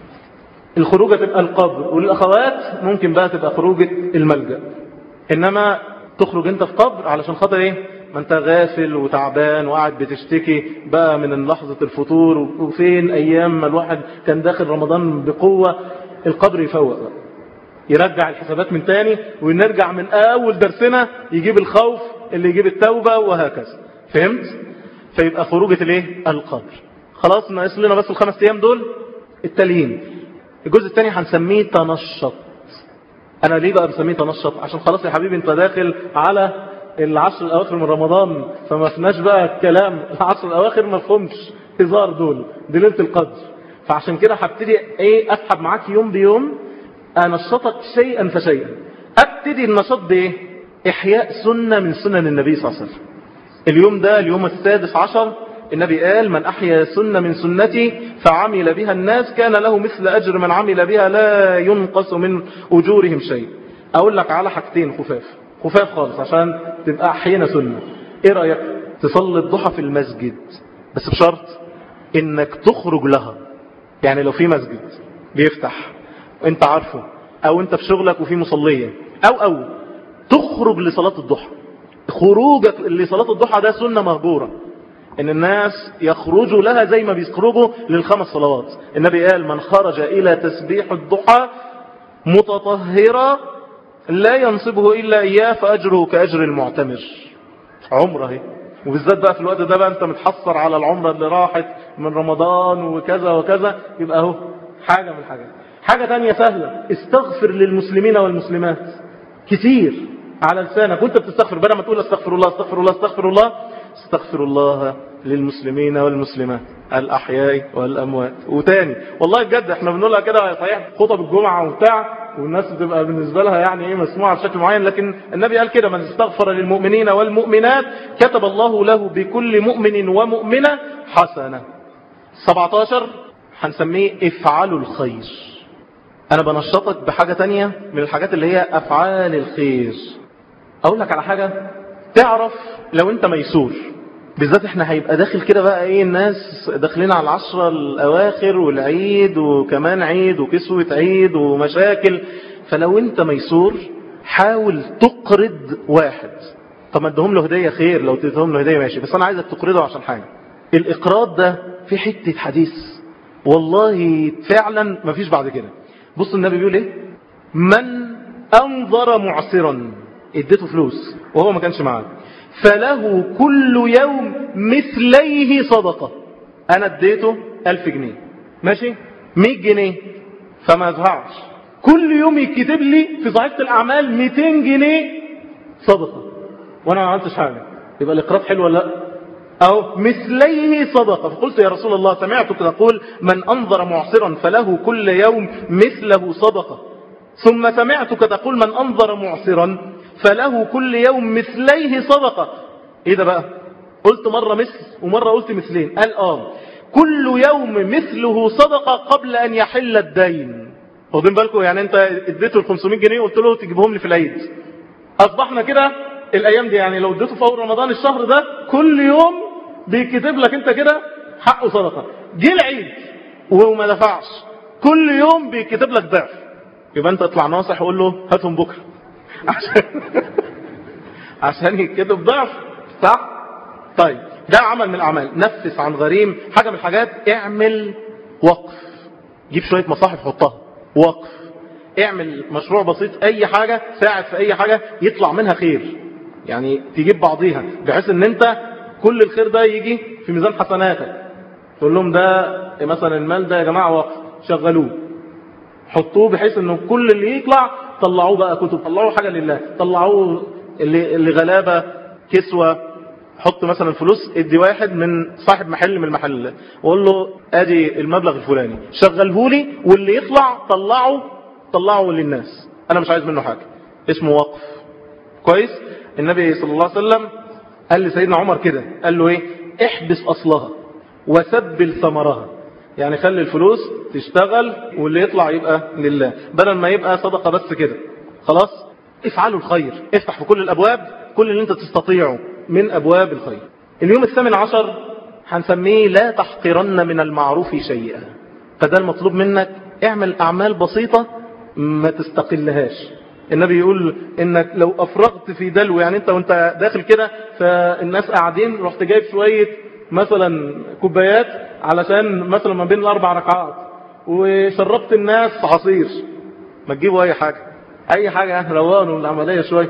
الخروجة تبقى القبر والأخوات ممكن بقى تبقى خروجة الملجأ إنما تخرج انت في قبر علشان خاطر ايه ما انت غافل وتعبان وقاعد بتشتكي بقى من لحظة الفطور وفين ايام ما الواحد كان داخل رمضان بقوة القبر يفوق بقى يرجع الحسابات من تاني ونرجع من اول درسنا يجيب الخوف اللي يجيب التوبة وهكذا فهمت فيبقى خروجة الايه القبر خلاص ناقص لنا بس الخمس ايام دول التاليين الجزء الثاني هنسميه تنشط انا ليه بقى بسميه تنشط عشان خلاص يا حبيبي انت داخل على العشر الاواخر من رمضان فما فيناش بقى الكلام العشر الاواخر ما فهمش هزار دول دي ليله القدر فعشان كده هبتدي ايه اسحب معاك يوم بيوم انشطك شيئا فشيئا ابتدي النشاط بايه احياء سنه من سنن النبي صلى الله عليه وسلم اليوم ده اليوم السادس عشر النبي قال من أحيا سنة من سنتي فعمل بها الناس كان له مثل أجر من عمل بها لا ينقص من أجورهم شيء أقول لك على حاجتين خفاف خفاف خالص عشان تبقى أحيانا سنة إيه رأيك تصلي الضحى في المسجد بس بشرط إنك تخرج لها يعني لو في مسجد بيفتح وانت عارفه او انت في شغلك وفي مصلية او او تخرج لصلاة الضحى خروجك لصلاة الضحى ده سنة مهجورة ان الناس يخرجوا لها زي ما بيخرجوا للخمس صلوات النبي قال من خرج الى تسبيح الضحى متطهرا لا ينصبه الا اياه فاجره كاجر المعتمر عمره اهي وبالذات بقى في الوقت ده بقى انت متحصر على العمرة اللي راحت من رمضان وكذا وكذا يبقى اهو حاجة من الحاجات حاجة تانية سهلة استغفر للمسلمين والمسلمات كتير على لسانك وانت بتستغفر بدل ما تقول استغفر الله استغفر الله استغفر الله استغفر الله للمسلمين والمسلمات الأحياء والأموات وتاني والله بجد احنا بنقولها كده صحيح خطب الجمعة وبتاع والناس بتبقى بالنسبة لها يعني ايه مسموعة بشكل معين لكن النبي قال كده من استغفر للمؤمنين والمؤمنات كتب الله له بكل مؤمن ومؤمنة حسنة 17 هنسميه افعلوا الخير انا بنشطك بحاجة تانية من الحاجات اللي هي افعال الخير اقول لك على حاجة تعرف لو انت ميسور بالذات احنا هيبقى داخل كده بقى ايه الناس داخلين على العشرة الاواخر والعيد وكمان عيد وكسوة عيد ومشاكل فلو انت ميسور حاول تقرض واحد طب ما ادهم له هدية خير لو تدهم له هدية ماشي بس انا عايزك تقرضه عشان حاجة الاقراض ده في حتة حديث والله فعلا مفيش بعد كده بص النبي بيقول ايه من انظر معسرا اديته فلوس وهو ما كانش معاه فله كل يوم مثليه صدقة انا اديته الف جنيه ماشي مية جنيه فما ادفعش كل يوم يكتب لي في صحيفة الاعمال 200 جنيه صدقة وانا ما عملتش حاجة يبقى الاقراض حلو ولا لا أو مثليه صدقة فقلت يا رسول الله سمعتك تقول من أنظر معصرا فله كل يوم مثله صدقة ثم سمعتك تقول من أنظر معصرا فله كل يوم مثليه صدقة إيه ده بقى قلت مرة مثل ومرة قلت مثلين قال آه كل يوم مثله صدقة قبل أن يحل الدين واخدين بالكم يعني أنت اديته ال 500 جنيه وقلت له تجيبهم لي في العيد أصبحنا كده الأيام دي يعني لو اديته في أول رمضان الشهر ده كل يوم بيكتب لك انت كده حقه صدقة جه العيد وما دفعش كل يوم بيكتب لك ضعف يبقى انت اطلع ناصح وقول له هاتهم بكرة عشان عشان يكتب ضعف صح طيب ده عمل من الاعمال نفس عن غريم حاجة من الحاجات اعمل وقف جيب شوية مصاحف حطها وقف اعمل مشروع بسيط اي حاجة ساعد في اي حاجة يطلع منها خير يعني تجيب بعضيها بحيث ان انت كل الخير ده يجي في ميزان حسناتك تقول لهم ده مثلا المال ده يا جماعة وقف شغلوه حطوه بحيث انه كل اللي يطلع طلعوه بقى كتب طلعوه حاجة لله طلعوه اللي, اللي غلابة كسوة حط مثلا فلوس ادي واحد من صاحب محل من المحل وقول له ادي المبلغ الفلاني شغله لي واللي يطلع طلعه طلعه للناس انا مش عايز منه حاجة اسمه وقف كويس النبي صلى الله عليه وسلم قال لسيدنا عمر كده قال له ايه احبس اصلها وسبل ثمرها يعني خلي الفلوس تشتغل واللي يطلع يبقى لله بدل ما يبقى صدقة بس كده خلاص افعلوا الخير افتح في كل الابواب كل اللي انت تستطيعه من ابواب الخير اليوم الثامن عشر هنسميه لا تحقرن من المعروف شيئا فده المطلوب منك اعمل اعمال بسيطة ما تستقلهاش النبي يقول انك لو افرغت في دلو يعني انت وانت داخل كده فالناس قاعدين رحت جايب شوية مثلا كوبايات علشان مثلا ما بين الاربع ركعات وشربت الناس عصير ما تجيبوا اي حاجة اي حاجة روانوا العملية شوية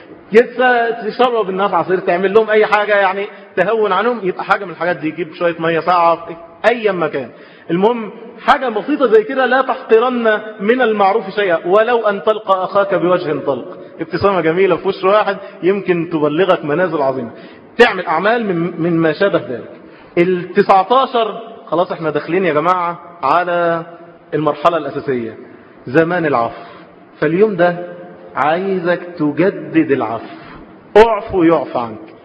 لسه تشرب الناس عصير تعمل لهم اي حاجة يعني تهون عنهم يبقى حاجة من الحاجات دي يجيب شوية مية ساعة في اي مكان المهم حاجة بسيطة زي كده لا تحقرن من المعروف شيئا ولو أن تلقى أخاك بوجه طلق ابتسامة جميلة في وش واحد يمكن تبلغك منازل عظيمة تعمل أعمال من, من ما شابه ذلك التسعتاشر خلاص احنا داخلين يا جماعة على المرحلة الأساسية زمان العفو فاليوم ده عايزك تجدد العفو اعفو يعفى عنك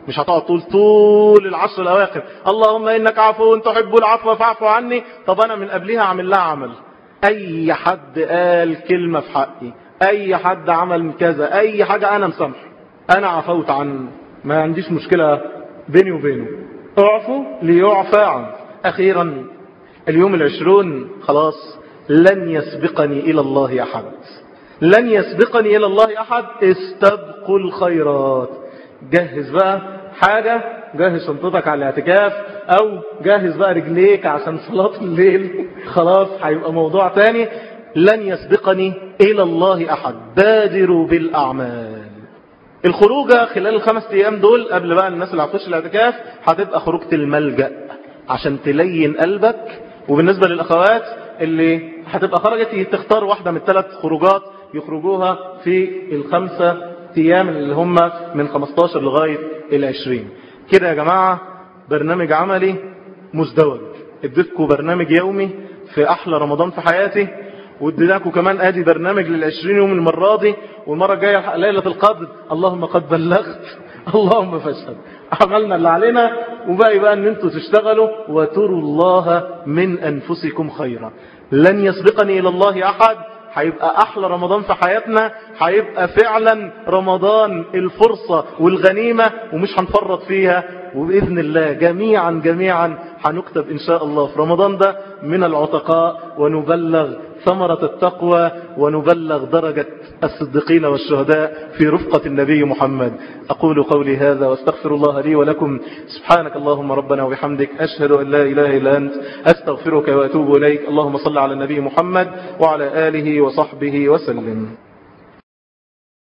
مش هتقعد طول طول العشر الأواخر اللهم إنك عفو تحب العفو فاعفو عني طب أنا من قبلها أعمل لها عمل أي حد قال كلمة في حقي أي حد عمل كذا أي حاجة أنا مسامحه أنا عفوت عنه ما عنديش مشكلة بيني وبينه اعفو ليعفى عنه أخيرا اليوم العشرون خلاص لن يسبقني إلى الله أحد لن يسبقني إلى الله أحد استبقوا الخيرات جهز بقى حاجة جهز شنطتك على الاعتكاف أو جهز بقى رجليك عشان صلاة الليل خلاص هيبقى موضوع تاني لن يسبقني إلى الله أحد بادروا بالأعمال الخروجة خلال الخمس أيام دول قبل بقى الناس اللي هتخش الاعتكاف هتبقى خروجة الملجأ عشان تلين قلبك وبالنسبة للأخوات اللي هتبقى خرجت تختار واحدة من الثلاث خروجات يخرجوها في الخمسة أيام اللي هم من 15 لغاية العشرين كده يا جماعة برنامج عملي مزدوج اديتكم برنامج يومي في أحلى رمضان في حياتي واديناكم كمان ادي برنامج للعشرين يوم المرة دي والمرة الجاية ليلة القدر اللهم قد بلغت اللهم فاشهد عملنا اللي علينا وباقي بقى ان انتوا تشتغلوا وتروا الله من انفسكم خيرا لن يسبقني الى الله احد هيبقى احلى رمضان في حياتنا هيبقى فعلا رمضان الفرصة والغنيمة ومش هنفرط فيها وبإذن الله جميعا جميعا هنكتب إن شاء الله في رمضان ده من العتقاء ونبلغ ثمرة التقوى ونبلغ درجة الصديقين والشهداء في رفقة النبي محمد أقول قولي هذا واستغفر الله لي ولكم سبحانك اللهم ربنا وبحمدك أشهد أن لا إله إلا أنت أستغفرك وأتوب إليك اللهم صل على النبي محمد وعلى آله وصحبه وسلم